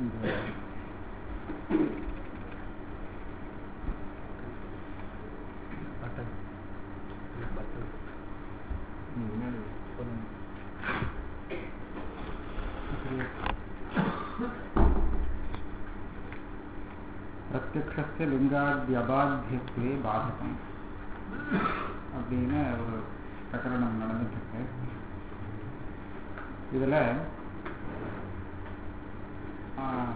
இந்த button button முன்னாடி சொல்லுங்க. இப்படி பிரத்யக்ஷஸ்ய லிங்காத்யபாத்தியத்துவே பாதகம் அப்படின்னு ஒரு பிரகரணம் நடந்துட்டு இருக்கு இதுல ஆஹ்,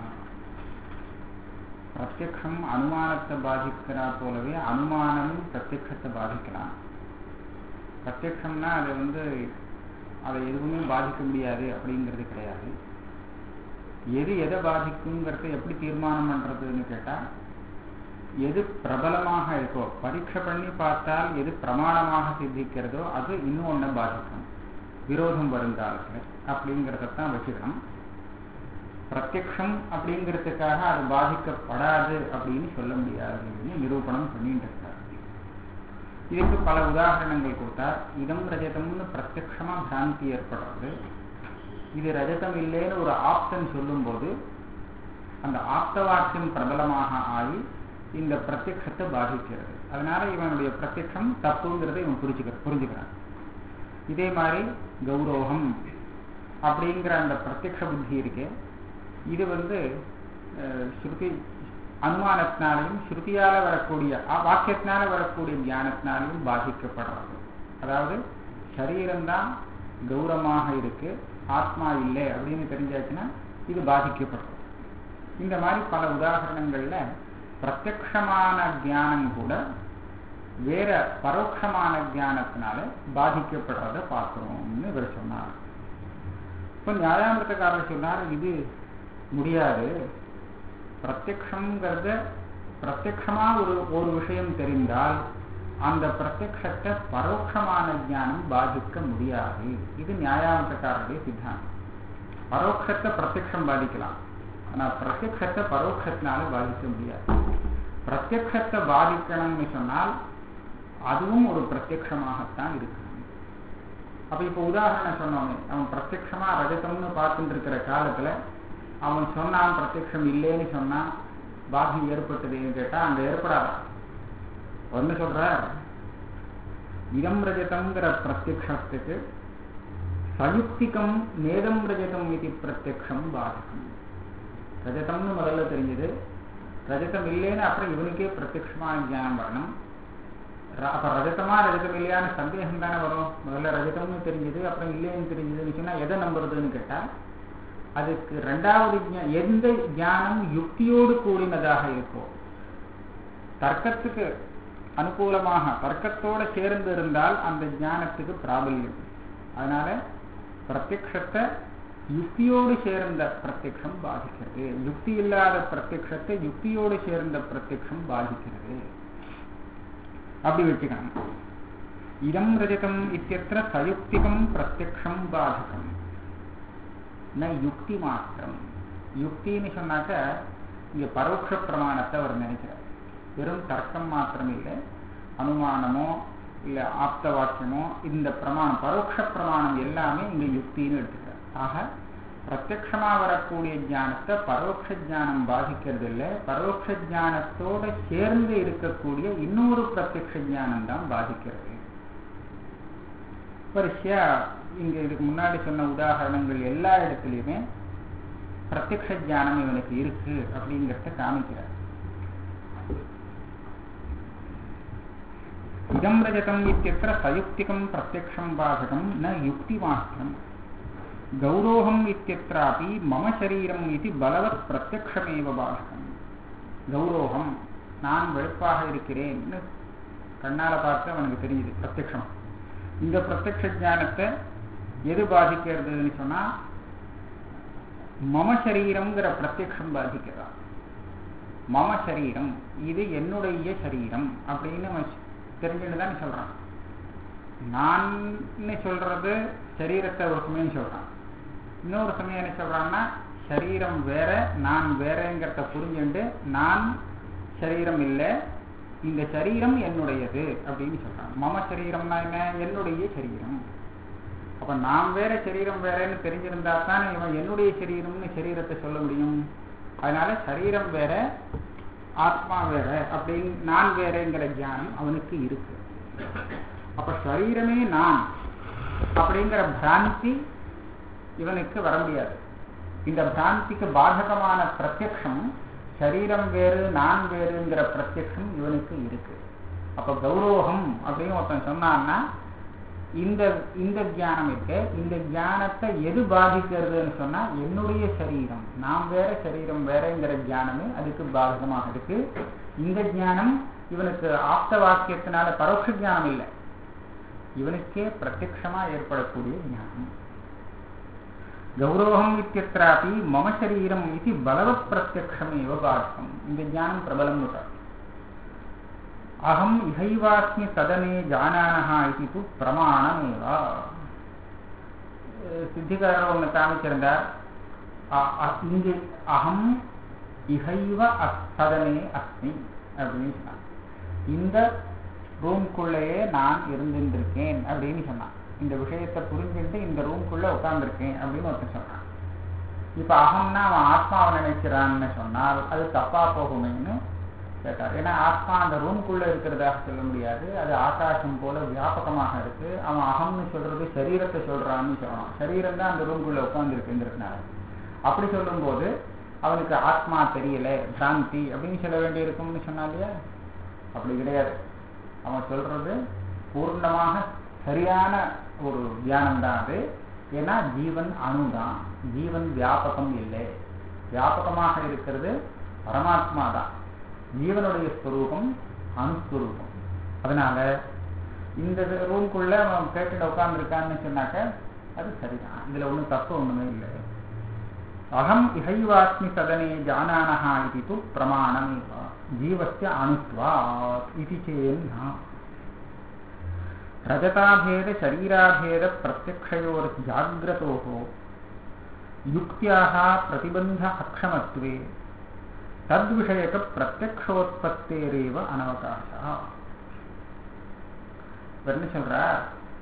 பிரத்யக்ஷம் அனுமானத்தை பாதிக்கிறா போலவே அனுமானமும் பிரத்யக்ஷத்தை பாதிக்கலாம் பிரத்யக்ஷம்னா அதை வந்து அதை எதுவுமே பாதிக்க முடியாது அப்படிங்கிறது கிடையாது எது எதை பாதிக்குங்கிறத எப்படி தீர்மானம் பண்றதுன்னு கேட்டா எது பிரபலமாக இருக்கோ பரீட்சை பண்ணி பார்த்தால் எது பிரமாணமாக சித்திக்கிறதோ அது இன்னும் ஒன்றை பாதிக்கும் விரோதம் வருங்காலத்தில் அப்படிங்கிறத தான் வச்சுக்கணும் பிரத்யக்ஷம் அப்படிங்கிறதுக்காக அது பாதிக்கப்படாது அப்படின்னு சொல்ல முடியாதுன்னு நிரூபணம் பண்ணிட்டு இருக்காரு இதுக்கு பல உதாரணங்கள் கொடுத்தார் இதம் ரஜதம்னு பிரத்யக்ஷமா பிராந்தி ஏற்படுறது இது ரஜதம் இல்லைன்னு ஒரு ஆப்தன் சொல்லும்போது அந்த ஆப்த வாக்கியம் பிரபலமாக ஆகி இந்த பிரத்யக்ஷத்தை பாதிக்கிறது அதனால இவனுடைய பிரத்யக்ஷம் தப்புங்கிறதை இவன் புரிஞ்சுக்கிற புரிஞ்சுக்கிறான் இதே மாதிரி கௌரவம் அப்படிங்கிற அந்த பிரத்யக்ஷ புத்தி இருக்கே இது வந்து அஹ், ஸ்ருதி அனுமானத்தினாலையும் ஸ்ருதியால வரக்கூடிய அ- வாக்கியத்தினால வரக்கூடிய ஞானத்தினாலையும் பாதிக்கப்படுறது அதாவது சரீரம்தான் கௌரவமாக இருக்கு ஆத்மா இல்லை அப்படின்னு தெரிஞ்சாச்சுன்னா இது பாதிக்கப்படுறது இந்த மாதிரி பல உதாரணங்கள்ல பிரத்யக்ஷமான ஞானம் கூட வேற பரோட்சமான ஞானத்தினால பாதிக்கப்படுறத பார்க்கிறோம்னு இவர் சொன்னார் இப்போ நியாயாமிரத்தக்காரர் சொன்னார் இது முடியாது பிரத்யக்ஷங்கிறத பிரத்யக்ஷமா ஒரு ஒரு விஷயம் தெரிந்தால் அந்த பிரத்யக்ஷத்தை பரோட்சமான ஞானம் பாதிக்க முடியாது இது நியாயாமிரத்தக்காரருடைய சித்தாந்தம் பரோட்சத்தை பிரத்யக்ஷம் பாதிக்கலாம் ஆனா பிரத்யக்ஷத்தை பரோட்சத்தினால பாதிக்க முடியாது பிரத்யக்ஷத்தை பாதிக்கணும்னு சொன்னால் அதுவும் ஒரு பிரத்யக்ஷமாகத்தான் இருக்கணும் அப்ப இப்ப உதாரணம் சொன்னோமே அவன் பிரத்யக்ஷமா ரஜதம்னு பார்த்துட்டு இருக்கிற காலத்துல அவன் சொன்னான் பிரத்யக்ஷம் இல்லைன்னு சொன்னான் பாதி ஏற்பட்டதுன்னு கேட்டா அங்க ஏற்படாதான் ஒன்னு சொல்ற இதம் ரஜதம்ங்கிற பிரத்யக்ஷத்துக்கு சயுக்திகம் நேதம் ரஜதம் இது பிரத்யக்ஷம் பாதகம் ரஜதம்னு முதல்ல தெரிஞ்சது ரஜதம் இல்லைன்னு அப்புறம் இவனுக்கே பிரத்யக்ஷமா ஞானம் வரணும் ர- அப்ப ரஜதமா ரஜதம் இல்லையான்னு சந்தேகம் தானே வரும் முதல்ல ரஜதம்னு தெரிஞ்சது அப்புறம் இல்லைன்னு தெரிஞ்சதுன்னு சொன்னா எதை நம்புறதுன்னு கேட்டா அதுக்கு ரெண்டாவது ஞா- எந்த ஞானம் யுக்தியோடு கூடினதாக இருக்கோ தர்க்கத்துக்கு அனுகூலமாக தர்க்கத்தோட சேர்ந்து இருந்தால் அந்த ஞானத்துக்கு பிராபல்யம் அதனால பிரத்யக்ஷத்தை யுக்தியோடு சேர்ந்த பிரத்யக்ஷம் பாதிக்கிறது யுக்தி இல்லாத பிரத்யக்ஷத்தை யுக்தியோடு சேர்ந்த பிரத்யக்ஷம் பாதிக்கிறது அப்படி வச்சுக்கணும் இதம் ரஜதம் இத்தியத்திர சயுக்திகம் பிரத்யக்ஷம் பாதகம் ந யுக்தி மாத்திரம் யுக்தின்னு சொன்னாக்க இங்க பரோட்ச பிரமாணத்தை அவர் நினைக்கிறார் வெறும் தர்க்கம் மாத்திரம் இல்லை அனுமானமோ இல்ல ஆப்த வாக்கியமோ இந்த பிரமாணம் பரோட்ச பிரமாணம் எல்லாமே இங்க யுக்தின்னு எடுத்துக்கிறார் ஆக பிரத்யக்ஷமா வரக்கூடிய ஞானத்தை பரோட்ச ஞானம் பாதிக்கிறது இல்லை பரோட்ச ஞானத்தோட சேர்ந்து இருக்கக்கூடிய இன்னொரு பிரத்யக்ஷ ஞானம் தான் பாதிக்கிறது வரிசையா இங்க இதுக்கு முன்னாடி சொன்ன உதாரணங்கள் எல்லா இடத்துலயுமே பிரத்யக்ஷ ஞானம் இவனுக்கு இருக்கு அப்படிங்கிறத காமிக்கிறார் இதம் ரஜதம் இத்தியத்திர சயுக்திகம் பிரத்யக்ஷம் பாதகம் ந யுக்தி மாத்திரம் கௌரோகம் இத்தியत्रापि மம சரீரம் இது பலவத் பிரத்யக்ஷமேவ பாதகம் கௌரோகம் நான் வெளுப்பாக இருக்கிறேன்னு கண்ணால பார்த்து அவனுக்கு தெரியுது பிரத்யக்ஷம் இந்த பிரத்யக்ஷ ஞானத்தை எது பாதிக்கிறதுன்னு சொன்னா மம சரீரம்ங்கிற பிரத்யக்ஷம் பாதிக்கிறதா மம சரீரம் இது என்னுடைய சரீரம் அப்படின்னு அவன் தெரிஞ்சுட்டு தான் சொல்றான் நான் சொல்றது சரீரத்தை ஒரு சமயம் சொல்றான் இன்னொரு சமயம் என்ன சொல்றான்னா சரீரம் வேற நான் வேறங்கிறத புரிஞ்சுண்டு நான் சரீரம் இல்லை இந்த சரீரம் என்னுடையது அப்படின்னு சொல்றான் மம சரீரம்னா என்ன என்னுடைய சரீரம் அப்ப நான் வேற சரீரம் வேறன்னு தெரிஞ்சிருந்தா தானே இவன் என்னுடைய சரீரம்னு சரீரத்தை சொல்ல முடியும் அதனால சரீரம் வேற ஆத்மா வேற அப்படின்னு நான் வேறங்கிற ஞானம் அவனுக்கு இருக்கு அப்ப சரீரமே நான் அப்படிங்கிற பிராந்தி இவனுக்கு வர முடியாது இந்த பிராந்திக்கு பாதகமான பிரத்யக்ஷம் சரீரம் வேறு நான் வேறுங்கிற பிரத்யக்ஷம் இவனுக்கு இருக்கு அப்ப கௌரவம் அப்படின்னு ஒருத்தன் சொன்னான்னா இந்த இந்த ஞானம் இருக்கு இந்த ஞானத்தை எது பாதிக்கிறதுன்னு சொன்னா என்னுடைய சரீரம் நாம் வேற சரீரம் வேறங்கிற ஞானமே அதுக்கு பாதகமாக இருக்கு இந்த ஞானம் இவனுக்கு ஆப்த வாக்கியத்தினால பரோட்ச ஞானம் இல்லை இவனுக்கே பிரத்யக்ஷமா ஏற்படக்கூடிய ஞானம் கௌரவம் இத்தியத்திராபி மம சரீரம் இது பலவத் பிரத்யக்ஷமேவ பாதகம் இந்த ஞானம் பிரபலம் அகம் இகைவாஸ்மி சதனே ஜானானஹா இது து பிரமாணமேவா சித்திகாரர் ஒன்று காமிச்சிருந்தார் அ- அ- இங்கு அகம் இகைவ அசதனே அஸ்மி அப்படின்னு சொன்னான் இந்த ரூம்குள்ளேயே நான் இருந்துருக்கேன் அப்படின்னு சொன்னான் இந்த விஷயத்தை புரிஞ்சுட்டு இந்த ரூம்குள்ள உட்கார்ந்துருக்கேன் அப்படின்னு ஒருத்தன் சொன்னான் இப்ப அகம்னா அவன் ஆத்மாவை நினைக்கிறான்னு சொன்னால் அது தப்பா போகுமேன்னு கேட்டார் ஏன்னா ஆத்மா அந்த ரூம்குள்ள இருக்கிறதாக சொல்ல முடியாது அது ஆகாசம் போல வியாபகமாக இருக்கு அவன் அகம்னு சொல்றது சரீரத்தை சொல்றான்னு சொல்லணும் சரீரம் தான் அந்த ரூம்குள்ள உட்கார்ந்துருக்குங்கிறதுனால அப்படி சொல்லும்போது அவனுக்கு ஆத்மா தெரியல பிராந்தி அப்படின்னு சொல்ல வேண்டியிருக்கும்னு சொன்னா இல்லையா அப்படி கிடையாது அவன் சொல்றது பூர்ணமாக சரியான ஒரு தியானம் தான் அது ஏன்னா ஜீவன் அணுதான் ஜீவன் வியாபகம் இல்லை வியாபகமாக இருக்கிறது பரமாத்மா தான் ஜீவனுடைய ஸ்வரூபம் அணுஸ்வரூபம் அதனால இந்த ரூம்குள்ள அவன் கேட்டுட்டு உட்கார்ந்துருக்கான்னு சொன்னாக்க அது சரிதான் இதுல ஒண்ணும் தப்பு ஒண்ணுமே இல்லை அகம் இகைவாஸ்மி சதனே ஜானானஹா இது து பிரமாணமேவ ஜீவஸ்ய அணுத்வா இது சேன்னா ரஜதாபேத சரீராபேத பிரத்யக்ஷயோர் ஜாகிரதோः யுக்தியாக பிரதிபந்த அக்ஷமத்வே தத்விஷயக பிரத்யக்ஷோத்பத்தேரேவ அனவகாசா என்ன சொல்றார்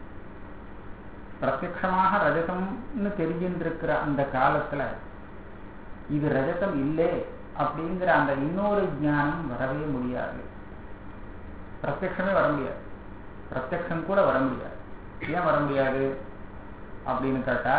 பிரத்யக்ஷமாக ரஜதம்னு தெரிஞ்சின்றிருக்கிற அந்த காலத்துல இது ரஜதம் இல்லை அப்படிங்கிற அந்த இன்னொரு ஞானம் வரவே முடியாது பிரத்யக்ஷமே வர முடியாது பிரத்யக்ஷம் கூட வர முடியாது ஏன் வர முடியாது அப்படின்னு கேட்டா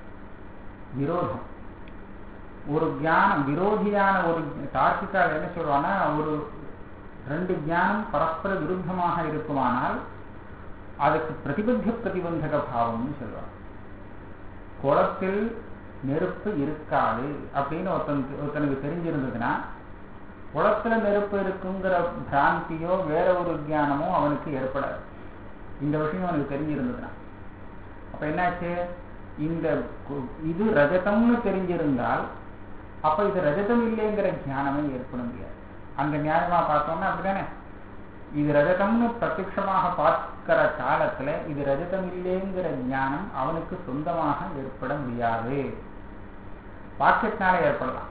விரோதம் ஒரு ஞானம் விரோதியான ஒரு தார்க்கிக்கால் என்ன சொல்றான்னா ஒரு ரெண்டு ஞானம் பரஸ்பர விருத்தமாக இருக்குமானால் அதுக்கு பிரதிபத்த பிரதிபந்தக பாவம்னு சொல்லுவாங்க குளத்தில் நெருப்பு இருக்காது அப்படின்னு ஒருத்தன் ஒருத்தனுக்கு தெரிஞ்சிருந்ததுன்னா குளத்துல நெருப்பு இருக்குங்கிற பிராந்தியோ வேற ஒரு ஞானமோ அவனுக்கு ஏற்படாது இந்த விஷயம் அவனுக்கு தெரிஞ்சிருந்ததுன்னா அப்ப என்னாச்சு இந்த கு- இது ரஜதம்னு தெரிஞ்சிருந்தால் அப்ப இது ரஜதம் இல்லைங்கிற ஞானமே ஏற்பட முடியாது அந்த ஞானமா பார்த்தோம்னா அப்படிதானே இது ரஜதம்னு பிரத்யட்சமாக பார்க்கிற காலத்துல இது ரஜதம் இல்லைங்கிற ஞானம் அவனுக்கு சொந்தமாக ஏற்பட முடியாது வாக்கியத்தினால ஏற்படலாம்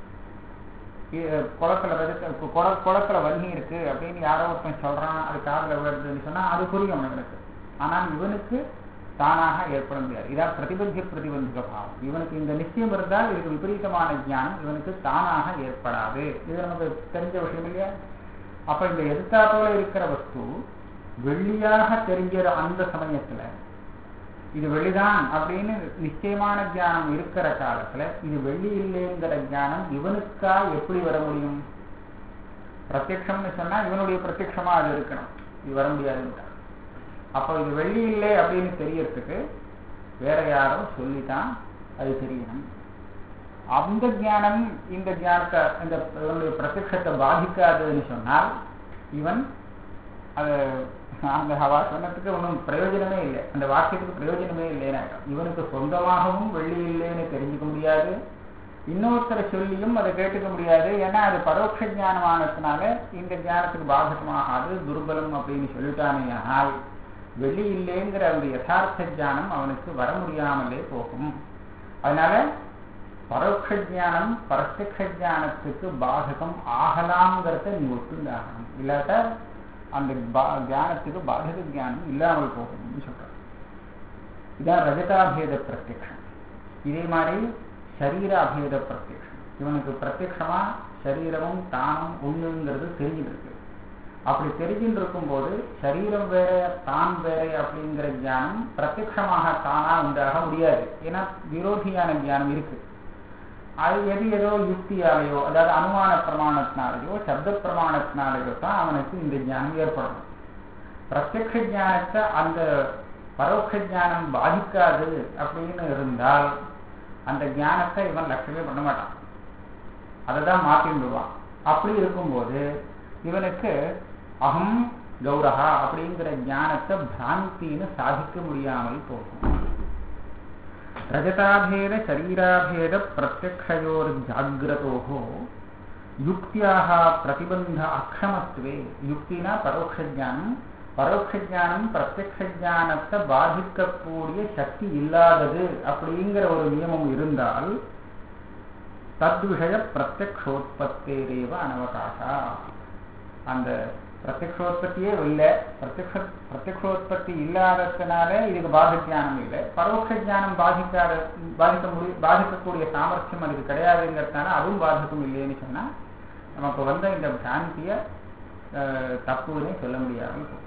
இ- குளத்துல ரஜத கு- குள குளத்துல வன்னி இருக்கு அப்படின்னு யாரோ ஒருத்தன் சொல்றான் அது காதுல வருதுன்னு சொன்னா அது புரியும் இவனுக்கு ஆனால் இவனுக்கு தானாக ஏற்பட முடியாது இதான் பிரதிபந்திய பிரதிபந்தக பாவம் இவனுக்கு இந்த நிச்சயம் இருந்தால் இதுக்கு விபரீதமான ஞானம் இவனுக்கு தானாக ஏற்படாது இது நமக்கு தெரிஞ்ச விஷயம் இல்லையா அப்ப இந்த எதிர்த்தாப்போல இருக்கிற வஸ்து வெள்ளியாக தெரிஞ்ச அந்த சமயத்துல இது வெள்ளிதான் அப்படின்னு நிச்சயமான ஞானம் இருக்கிற காலத்துல இது வெள்ளி இல்லைங்கிற ஞானம் இவனுக்கா எப்படி வர முடியும் பிரத்யக்ஷம்னு சொன்னா இவனுடைய பிரத்யக்ஷமா அது இருக்கணும் இது வர முடியாதுன்றான் அப்போ இது வெள்ளி இல்லை அப்படின்னு தெரியறதுக்கு வேற யாரோ சொல்லித்தான் அது தெரியணும் அந்த ஞானம் இந்த ஞானத்தை இந்த இவனுடைய பிரத்யக்ஷத்தை பாதிக்காதுன்னு சொன்னால் இவன் அது அந்த அவா சொன்னதுக்கு ஒன்றும் பிரயோஜனமே இல்லை அந்த வாக்கியத்துக்கு பிரயோஜனமே இல்லைன்னு ஆயிடும். இவனுக்கு சொந்தமாகவும் வெள்ளி இல்லைன்னு தெரிஞ்சுக்க முடியாது இன்னொருத்தரை சொல்லியும் அதை கேட்டுக்க முடியாது ஏன்னா அது பரோட்ச ஞானமானதுனால இந்த ஞானத்துக்கு பாதகமாகாது துர்பலம் அப்படின்னு சொல்லிட்டானே ஆனால் வெள்ளி இல்லைங்கிற அந்த யதார்த்த ஞானம் அவனுக்கு வர முடியாமலே போகும் அதனால பரோட்ச ஞானம் பிரத்யக்ஷ ஞானத்துக்கு பாதகம் ஆகலாம்ங்கிறத நீ ஒத்துந்தாகணும் இல்லாட்டா அந்த பா- ஞானத்துக்கு பாதக ஞானம் இல்லாமல் போகும்னு சொல்றான் இதான் ரஜதாபேத பிரத்யக்ஷம் இதே மாதிரி சரீராபேத பிரத்யக்ஷம் இவனுக்கு பிரத்யக்ஷமா சரீரமும் தானும் ஒண்ணுங்கிறது தெரிஞ்சுட்டு இருக்கு அப்படி தெரிஞ்சுட்டு இருக்கும்போது சரீரம் வேற தான் வேற அப்படிங்கிற ஞானம் பிரத்யக்ஷமாக தானா உண்டாக முடியாது ஏன்னா விரோதியான ஞானம் இருக்கு அது எது ஏதோ யுக்தியாலேயோ அதாவது அனுமான பிரமாணத்தினாலேயோ சப்த பிரமாணத்தினாலேயோ தான் அவனுக்கு இந்த ஞானம் ஏற்படணும் பிரத்யக்ஷ ஞானத்தை அந்த பரோட்ச ஞானம் பாதிக்காது அப்படின்னு இருந்தால் அந்த ஞானத்தை இவன் லட்சமே பண்ண மாட்டான் அதை தான் மாற்றி விடுவான் அப்படி இருக்கும்போது இவனுக்கு அகம் கௌரஹா அப்படிங்கிற ஞானத்தை பிராந்தின்னு சாதிக்க முடியாமல் போகும் ரஜதாபேத சரீராபேத பிரத்யக்ஷயோர் ஜாகிரதோகோ யுக்தியாக பிரதிபந்த அக்ஷமத்துவே யுக்தினா பரோட்ச ஞானம் பரோட்ச ஞானம் பிரத்யக்ஷ ஞானத்தை பாதிக்கக்கூடிய சக்தி இல்லாதது அப்படிங்கிற ஒரு நியமம் இருந்தால் தத்விஷய பிரத்யக்ஷோத்பத்தேரேவ அனவகாசா அந்த பிரத்யக்ஷோத்பத்தியே இல்லை பிரத்யக்ஷ பிரத்யக்ஷோத்பத்தி இல்லாததுனால இதுக்கு பாதித்தியானம் இல்லை பரோட்ச ஞானம் பாதிக்காத பாதிக்க முடியும் பாதிக்கக்கூடிய சாமர்த்தியம் அதுக்கு கிடையாதுங்கிறதுனால அதுவும் பாதிக்கும் இல்லைன்னு சொன்னா நமக்கு வந்த இந்த பிராந்திய தப்புன்னே சொல்ல முடியாமல் போகும்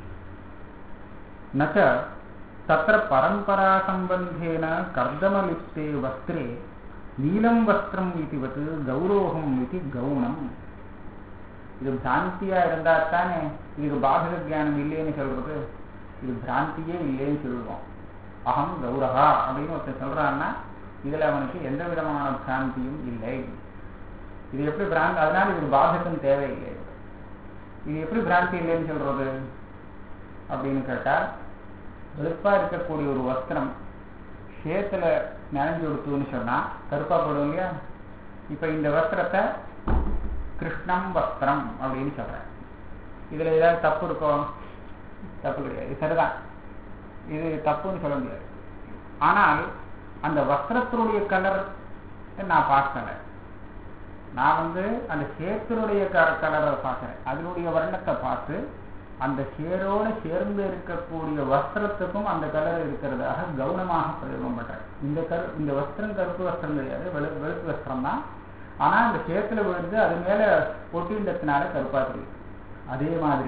நச்ச தத்திர பரம்பரா சம்பந்தேன கர்தமலிப்தே வஸ்திரே நீலம் வஸ்திரம் இதுவது கௌரோகம் இது கவுனம் இது பிராந்தியா இருந்தா தானே இதுக்கு பாதக ஜானம் இல்லைன்னு சொல்றது இது பிராந்தியே இல்லைன்னு சொல்லுவோம் அகம் கௌரகா அப்படின்னு ஒருத்தர் சொல்றான்னா இதுல அவனுக்கு எந்த விதமான பிராந்தியும் இல்லை இது எப்படி பிராந்தி அதனால இதுக்கு பாதகம் தேவையில்லை இது எப்படி பிராந்தி இல்லைன்னு சொல்றது அப்படின்னு கேட்டா வெளுப்பா இருக்கக்கூடிய ஒரு வஸ்திரம் சேத்துல நனைஞ்சு கொடுத்துன்னு சொன்னா கருப்பா போடும் இல்லையா இப்ப இந்த வஸ்திரத்தை கிருஷ்ணம் வஸ்திரம் அப்படின்னு சொல்றேன் இதுல ஏதாவது தப்பு இருக்கும் தப்பு கிடையாது இது சரிதான் இது தப்புன்னு சொல்ல முடியாது ஆனால் அந்த வஸ்திரத்தினுடைய கலர் நான் பார்க்கல நான் வந்து அந்த சேத்தினுடைய கலரை பார்க்கிறேன் அதனுடைய வர்ணத்தை பார்த்து அந்த சேரோடு சேர்ந்து இருக்கக்கூடிய வஸ்திரத்துக்கும் அந்த கலர் இருக்கிறதாக கவனமாக பிரயோகம் பண்றேன் இந்த கரு இந்த வஸ்திரம் கருப்பு வஸ்திரம் கிடையாது வெளு வெளுப்பு வஸ்திரம் தான் ஆனா அந்த சேத்துல விழுந்து அது மேல ஒட்டின்றதுனால கருப்பா தெரியும் அதே மாதிரி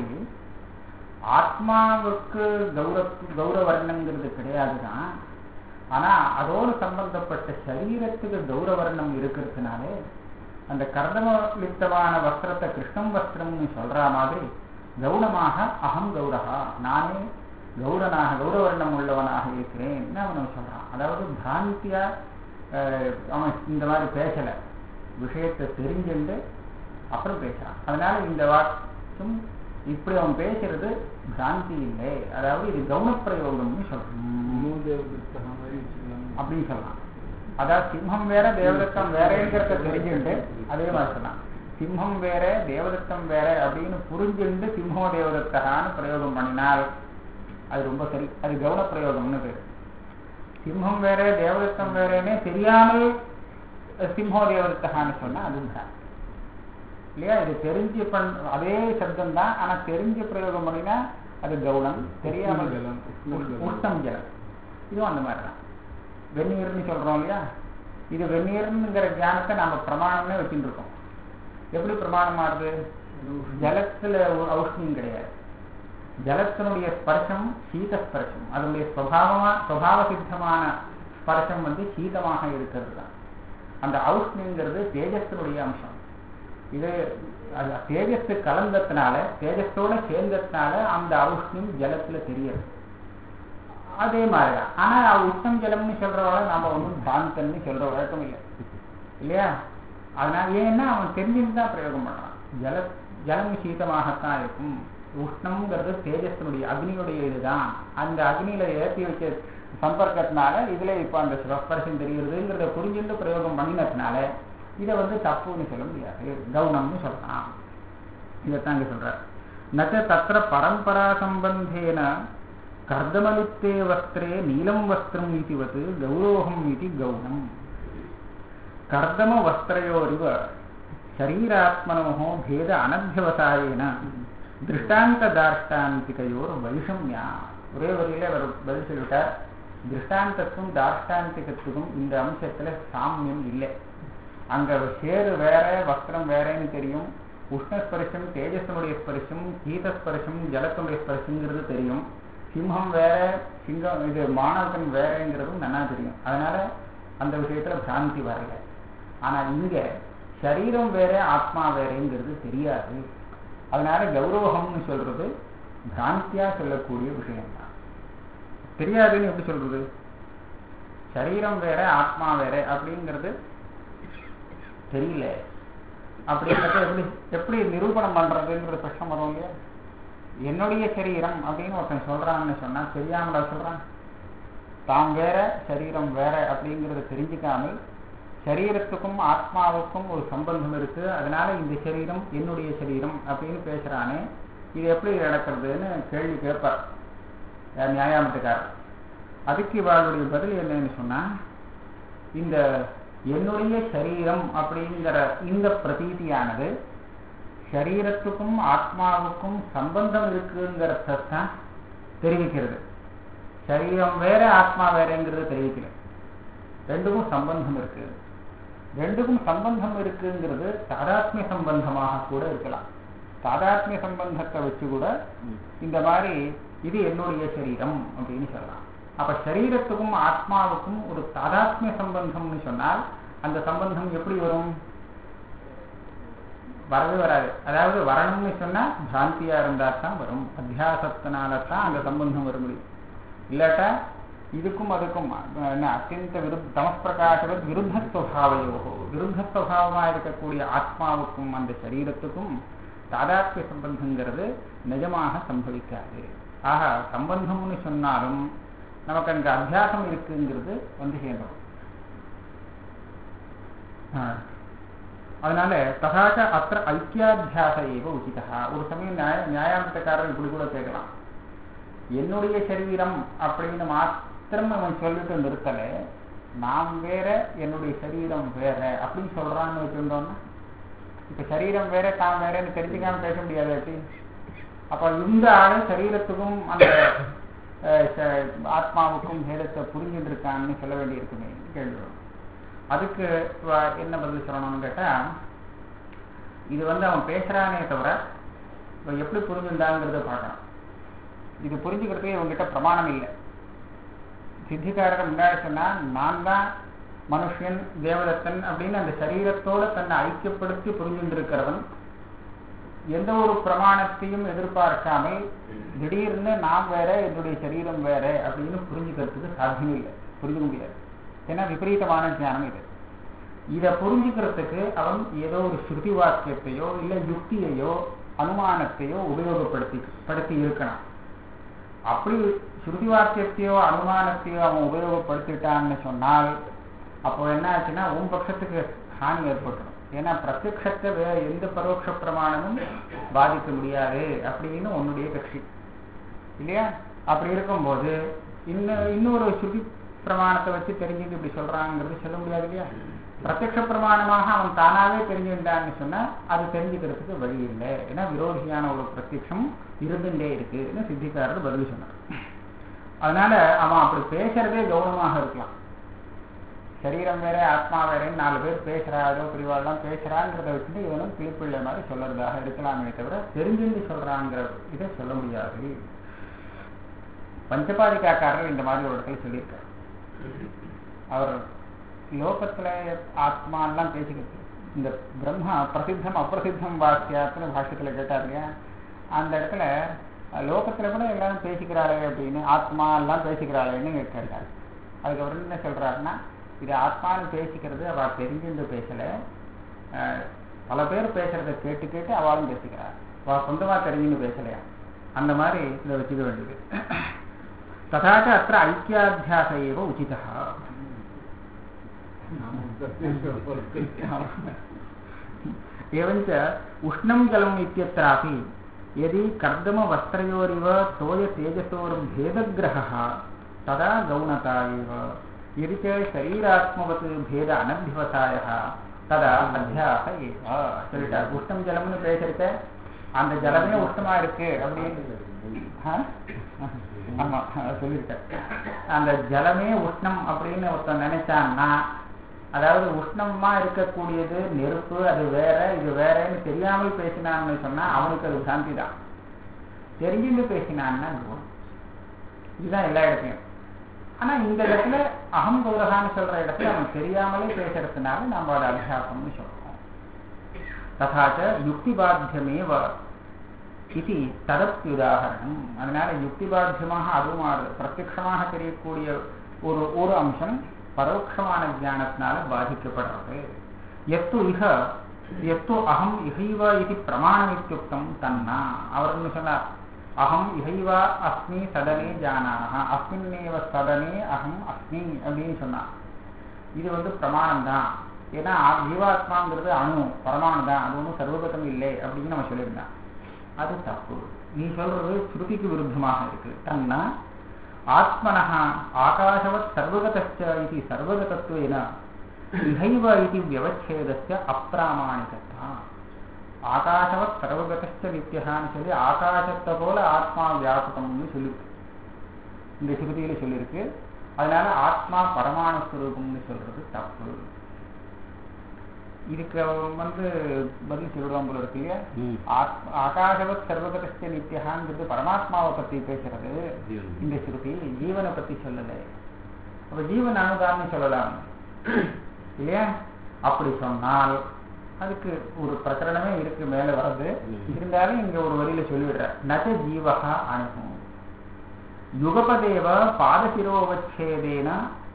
ஆத்மாவுக்கு கௌர கௌரவர்ணங்கிறது கிடையாதுதான் ஆனா அதோடு சம்பந்தப்பட்ட சரீரத்துக்கு கௌரவர்ணம் இருக்கிறதுனாலே அந்த கர்தமலிப்தமான வஸ்திரத்தை கிருஷ்ணம் வஸ்திரம்னு சொல்ற மாதிரி கௌனமாக அகம் கௌரகா நானே கௌரனாக கௌரவர்ணம் உள்ளவனாக இருக்கிறேன் அவன் சொல்றான் அதாவது பிராந்தியா அவன் இந்த மாதிரி பேசல விஷயத்தை தெரிஞ்சுண்டு அப்புறம் பேசுறான் அதனால இந்த வாக்கும் இப்படி அவன் பேசுறது பிராந்தி இல்லை அதாவது இது கவுனப்பிரயோகம்னு சொல்றான் அப்படின்னு சொல்லலாம் அதாவது சிம்மம் வேற தேவதத்தம் வேறேங்கிறத தெரிஞ்சுட்டு அதே மாதிரி சொல்லலாம் சிம்மம் வேற தேவதத்தம் வேற அப்படின்னு புரிஞ்சுண்டு சிம்மோ தேவதத்தகான்னு பிரயோகம் பண்ணினால் அது ரொம்ப சரி அது கவுன பிரயோகம்னு பேரு சிம்மம் வேற தேவதத்தம் வேறேன்னே தெரியாமல் சிம்மோ தேவதத்தகான்னு சொன்னா அதுதான் இல்லையா இது தெரிஞ்சு பண் அதே சப்தம் தான் ஆனா தெரிஞ்சு பிரயோகம் பண்ணினா அது கவுனம் தெரியாமல் உஷ்ணம் ஜலம் இதுவும் அந்த மாதிரி தான் வெந்நீர்னு சொல்றோம் இல்லையா இது வெந்நீர்னுங்கிற ஞானத்தை நாம பிரமாணமே வச்சுட்டு இருக்கோம் எப்படி பிரமாணம் ஆகுது ஜலத்துல ஔஷ்ணியம் கிடையாது ஜலத்தினுடைய ஸ்பர்சம் சீத ஸ்பர்சம் அதனுடைய சுவாவமா சுவாவ சித்தமான ஸ்பர்சம் வந்து சீதமாக இருக்கிறது தான் அந்த ஔஷ்ணியங்கிறது தேஜஸ்தனுடைய அம்சம் இது தேஜஸ் கலந்ததுனால தேஜஸோட சேர்ந்ததுனால அந்த ஔஷ்ணியம் ஜலத்துல தெரியுது அதே மாதிரிதான் ஆனா உஷ்ணம் ஜலம்னு சொல்றவள நாம ஒன்றும் பாந்தன்னு சொல்ற வழக்கம் இல்லை இல்லையா அதனால ஏன்னா அவன் தெரிஞ்சுன்னு தான் பிரயோகம் பண்றான் ஜல ஜலம் சீதமாகத்தான் இருக்கும் உஷ்ணம்ங்கிறது தேஜஸ்தனுடைய அக்னியுடைய இதுதான் அந்த அக்னியில ஏற்றி வச்ச சம்பர்க்கத்தினால இதுல இப்ப அந்த ஸ்பர்சம் தெரியுறதுங்கிறத புரிஞ்சுட்டு பிரயோகம் பண்ணினதுனால இதை வந்து தப்புன்னு சொல்ல முடியாது கவுனம்னு சொல்லலாம் இதைத்தான் இங்க சொல்ற நச்ச தத்திர பரம்பரா சம்பந்தேன கர்தமலிப்தே வஸ்திரே நீலம் வஸ்திரம் இதுவத் கௌரோகம் இது கௌனம் கர்தம வஸ்திரயோரிவ சரீராத்மனோ பேத அனத்தியவசாயேன திருஷ்டாந்த தார்ஷ்டாந்திகையோர் வைஷம்யா ஒரே வரியில அவர் பதில் சொல்லிட்டார் திருஷ்டாந்தத்துக்கும் தார்ஷ்டாந்திகத்துக்கும் இந்த அம்சத்துல சாமியம் இல்லை அங்க சேரு வேற வஸ்திரம் வேறன்னு தெரியும் உஷ்ணஸ்பரிசம் தேஜஸனுடைய ஸ்பரிசம் கீதஸ்பரிசம் ஜலத்தினுடைய ஸ்பரிசங்கிறது தெரியும் சிம்மம் வேற சிங்கம் இது மாணவன் வேறங்கிறதும் நல்லா தெரியும் அதனால அந்த விஷயத்துல பிராந்தி வரல ஆனா இங்க சரீரம் வேற ஆத்மா வேறங்கிறது தெரியாது அதனால கௌரவகம்னு சொல்றது பிராந்தியா சொல்லக்கூடிய விஷயம்தான் தெரியாதுன்னு எப்படி சொல்றது சரீரம் வேற ஆத்மா வேற அப்படிங்கிறது தெரியல அப்படிங்கிறத எப்படி எப்படி நிரூபணம் பண்றதுங்கிறது பிரச்சனை வரும் இல்லையா என்னுடைய சரீரம் அப்படின்னு ஒருத்தன் சொல்றான்னு சொன்னா தெரியாமல சொல்றான் தான் வேற சரீரம் வேற அப்படிங்கிறத தெரிஞ்சுக்காமல் சரீரத்துக்கும் ஆத்மாவுக்கும் ஒரு சம்பந்தம் இருக்கு அதனால இந்த சரீரம் என்னுடைய சரீரம் அப்படின்னு பேசுறானே இது எப்படி நடக்கிறதுன்னு கேள்வி கேட்பார் யார் நியாயாமத்துக்காரர் அதுக்கு இவளுடைய பதில் என்னன்னு சொன்னா இந்த என்னுடைய சரீரம் அப்படிங்கிற இந்த பிரதீதியானது சரீரத்துக்கும் ஆத்மாவுக்கும் சம்பந்தம் இருக்குங்கிறதான் தெரிவிக்கிறது சரீரம் வேற ஆத்மா வேறங்கிறது தெரிவிக்கல ரெண்டுக்கும் சம்பந்தம் இருக்கு ரெண்டுக்கும் சம்பந்தம் இருக்குங்கிறது தாதாத்மிய சம்பந்தமாக கூட இருக்கலாம் தாதாத்மிய சம்பந்தத்தை வச்சு கூட இந்த மாதிரி இது என்னுடைய சரீரம் அப்படின்னு சொல்லலாம் அப்ப சரீரத்துக்கும் ஆத்மாவுக்கும் ஒரு தாதாத்மிய சம்பந்தம்னு சொன்னால் அந்த சம்பந்தம் எப்படி வரும் வரவே வராது அதாவது வரணும்னு சொன்னா பிராந்தியா இருந்தா தான் வரும் அத்தியாசத்தினால தான் அந்த சம்பந்தம் வர முடியும் இல்லாட்டா இதுக்கும் அதுக்கும் என்ன அத்தியந்த விருத் தமஸ்பிரகாசவத் விருத்தஸ்வபாவையோ விருத்தஸ்வபாவமா இருக்கக்கூடிய ஆத்மாவுக்கும் அந்த சரீரத்துக்கும் தாதாத்மிய சம்பந்தங்கிறது நிஜமாக சம்பவிக்காது ஆக சம்பந்தம்னு சொன்னாலும் நமக்கு அங்க அத்தியாசம் இருக்குங்கிறது வந்து சேர்ந்தோம் அதனால தகாச்ச அத்த ஐக்கியாத்தியாச ஏவ உச்சிதா ஒரு சமயம் நியாய நியாயாந்தக்காரர் இப்படி கூட கேட்கலாம் என்னுடைய சரீரம் அப்படின்னு மாத்திரம் அவன் சொல்லிட்டு நிறுத்தல நான் வேற என்னுடைய சரீரம் வேற அப்படின்னு சொல்றான்னு வச்சுட்டோம்னா இப்ப சரீரம் வேற தான் வேறன்னு தெரிஞ்சுக்காம பேச முடியாது எப்படி அப்ப இந்த ஆளு சரீரத்துக்கும் அந்த ஆத்மாவுக்கும் பேதத்தை புரிஞ்சுட்டு இருக்கான்னு சொல்ல வேண்டி இருக்குமே கேள்வி அதுக்கு என்ன பதில் சொல்லணும்னு கேட்டா இது வந்து அவன் பேசுறானே தவிர இவன் எப்படி புரிஞ்சுட்டாங்கிறத பார்க்கணும் இது புரிஞ்சுக்கிறதுக்கு இவங்ககிட்ட பிரமாணம் இல்லை சித்திகாரர் முன்னாடி சொன்னா நான் தான் மனுஷன் தேவதத்தன் அப்படின்னு அந்த சரீரத்தோட தன்னை ஐக்கியப்படுத்தி புரிஞ்சுட்டு இருக்கிறவன் எந்த ஒரு பிரமாணத்தையும் எதிர்பார்க்காமல் திடீர்னு நான் வேற என்னுடைய சரீரம் வேற அப்படின்னு புரிஞ்சுக்கிறதுக்கு சாத்தியம் இல்லை புரிஞ்சுக்க முடியாது ஏன்னா விபரீதமான ஞானம் இது இதை புரிஞ்சுக்கிறதுக்கு அவன் ஏதோ ஒரு ஸ்ருதி வாக்கியத்தையோ இல்லை யுக்தியையோ அனுமானத்தையோ உபயோகப்படுத்தி படுத்தி இருக்கணும் அப்படி ஸ்ருதி வாக்கியத்தையோ அனுமானத்தையோ அவன் உபயோகப்படுத்திட்டான்னு சொன்னால் அப்போ என்ன ஆச்சுன்னா உன் பட்சத்துக்கு ஹானி ஏற்பட்டுடும் ஏன்னா பிரத்யக்ஷத்தை வேற எந்த பரோட்ச பிரமாணமும் பாதிக்க முடியாது அப்படின்னு உன்னுடைய கட்சி இல்லையா அப்படி இருக்கும்போது இன்னும் இன்னொரு ஸ்ருதி பிரமாணத்தை வச்சு தெரிஞ்சுட்டு இப்படி சொல்றாங்கிறது சொல்ல முடியாது இல்லையா பிரத்யக்ஷ பிரமாணமாக அவன் தானாவே தெரிஞ்சுட்டான்னு சொன்னா அது தெரிஞ்சுக்கிறதுக்கு வழி இல்லை ஏன்னா விரோதியான ஒரு பிரத்யக்ஷம் இருந்துட்டே இருக்குன்னு சித்திக்காரர் பதில் சொன்னார் அதனால அவன் அப்படி பேசுறதே கௌரவமாக இருக்கலாம் சரீரம் வேற ஆத்மா வேறன்னு நாலு பேர் பேசுறா ஏதோ பிரிவாள்லாம் பேசுறாங்கிறத வச்சுட்டு இவனும் கிளிப்பிள்ளை மாதிரி சொல்றதாக இருக்கலாமே தவிர தெரிஞ்சுட்டு சொல்றாங்கிற இதை சொல்ல முடியாது பஞ்சபாதிகாக்காரர் இந்த மாதிரி ஒரு இடத்துல சொல்லியிருக்காரு அவர் லோகத்துல ஆத்மாலாம் பேசிக்கிட்டு இந்த பிரம்மா பிரசித்தம் அப்பிரசித்தம் வாக்கியாத்துல பாஷ்யத்துல கேட்டார் இல்லையா அந்த இடத்துல லோகத்துல கூட எல்லாரும் பேசிக்கிறாளே அப்படின்னு ஆத்மா எல்லாம் பேசிக்கிறாளேன்னு கேட்டார் அதுக்கப்புறம் என்ன சொல்றாருன்னா இது ஆத்மான்னு பேசிக்கிறது அவ தெரிஞ்சுட்டு பேசல பல பேர் பேசுறத கேட்டு கேட்டு அவளும் பேசிக்கிறார் அவ சொந்தமா தெரிஞ்சுன்னு பேசலையா அந்த மாதிரி இதை வச்சுக்க வேண்டியது ததாச்ச அத்த ஐக்கியாத்தியாச ஏவ உச்சிதா एवञ्च उष्णं जलम् इत्यत्रापि यदि कर्दमवस्त्रयोरिव तोयतेजसोर्भेदग्रहः तदा गौणता एव यदि च शरीरात्मवत् भेद अनभ्यवसायः ததா அத்தியாச ஏவா சொல்லிட்டார் உஷ்ணம் ஜலம்னு பேசுறத அந்த ஜலமே உஷ்ணமா இருக்கு அப்படின்னு ஆமா சொல்லியிருக்கார் அந்த ஜலமே உஷ்ணம் அப்படின்னு ஒருத்தன் நினைச்சான்னா அதாவது உஷ்ணமா இருக்கக்கூடியது நெருப்பு அது வேற இது வேறன்னு தெரியாமல் பேசினான்னு சொன்னா அவனுக்கு அது சாந்தி தான் தெரிஞ்சுட்டு பேசினான்னா குணம் இதுதான் எல்லா இடத்துலையும் ஆனா இந்த இடத்துல அகம் கௌரகான்னு சொல்ற இடத்துல அவன் தெரியாமலே பேசுறதுனால நம்ம அதை அபியாசம்னு சொல்றோம் ததாச்ச யுக்தி பாத்தியமேவ இது ததப்யுதாகரணம் அதனால யுக்தி பாத்தியமாக அதுவும் மாறுது பிரத்யட்சமாக தெரியக்கூடிய ஒரு ஒரு அம்சம் பரோட்சமான ஞானத்தினால பாதிக்கப்படுறது எத்து இக எத்து அகம் இகைவ இது பிரமாணமித்யுக்தம் தன்னா அவர் என்ன சொன்னார் அகம் இகைவா அஸ்மி சதனே ஜானாக அஸ்மின்னேவ சதனே அகம் அஸ்மி அப்படின்னு சொன்னார் இது வந்து பிரமாணம் தான் ஏன்னா ஜீவாத்மாங்கிறது அணு பரமாணு தான் அது ஒன்றும் சர்வகதம் இல்லை அப்படின்னு நம்ம சொல்லியிருந்தோம் அது தப்பு நீ சொல்றது ஸ்ருதிக்கு விருத்தமாக இருக்கு தன்னா ஆத்மனः ஆகாशवत् सर्वगतश्च इति सर्वगतत्वेन इहैव इति व्यवच्छेदस्य அப்பிராமாணிகத்தா ஆகாசவத் சர்வகதச்ச நித்தியகான்னு சொல்லி ஆகாசத்தை போல ஆத்மா வியாபகம்னு சொல்லிருக்கு இந்த ஸ்ருதியில சொல்லியிருக்கு அதனால ஆத்மா பரமாணு ஸ்வரூபம்னு சொல்றது தப்பு இதுக்கு வந்து பதில் சொல்லிடுவான் போல இருக்கு இல்லையா ம். ஆத்ம- ஆகாசவத் சர்வகதச்ச நித்தியகாங்கிறது பரமாத்மாவை பத்தி பேசுறது ஜீவன். இந்த ஸ்ருதி ஜீவனை பத்தி சொல்லல அப்ப ஜீவன் அணுதான்னு சொல்லலாம் இல்லையா அப்படி சொன்னால் அதுக்கு ஒரு பிரகரணமே இருக்கு மேல வருது ம். இருந்தாலும் இங்க ஒரு வரியில சொல்லிவிடுற நச்ச ஜீவகா அணுகும் யுகபதேவ பாதசிரோவச்சேதேன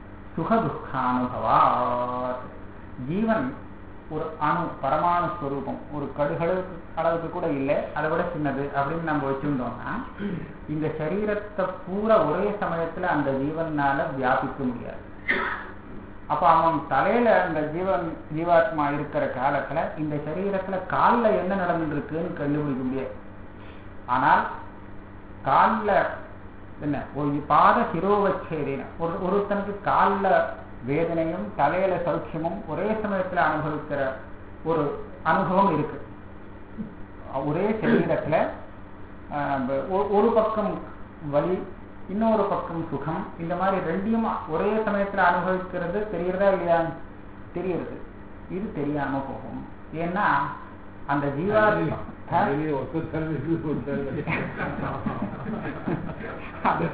சுகதுக்கானுபவாத் ஜீவன் ஒரு அணு பரமாணு ஸ்வரூபம் ஒரு கடுகளவுக்கு அளவுக்கு கூட இல்லை அதை விட சின்னது அப்படின்னு நம்ம வச்சிருந்தோம்னா இந்த சரீரத்தை பூரா ஒரே சமயத்துல அந்த ஜீவனால வியாபிக்க முடியாது அப்ப அவன் தலையில அந்த ஜீவன் ஜீவாத்மா இருக்கிற காலத்துல இந்த சரீரத்துல கால்ல என்ன நடந்துருக்குன்னு கண்டுபிடிக்க முடியாது ஆனால் கால்ல என்ன ஒரு பாத சிரோவச்சேரின ஒரு ஒருத்தனுக்கு கால்ல வேதனையும் தலையில சௌக்கியமும் ஒரே சமயத்துல அனுபவிக்கிற ஒரு அனுபவம் இருக்கு ஒரே சரீரத்துல ஆஹ், ஒ- ஒரு பக்கம் வலி இன்னொரு பக்கம் சுகம் இந்த மாதிரி ரெண்டையும் ஒரே சமயத்துல அனுபவிக்கிறது தெரியறதா இல்லையா தெரியுது இது தெரியாம போகும் ஏன்னா அந்த ஜீவாத்மா ஆ? வெளியே ஒத்துத்தல் இது ஒத்துத்தல். அது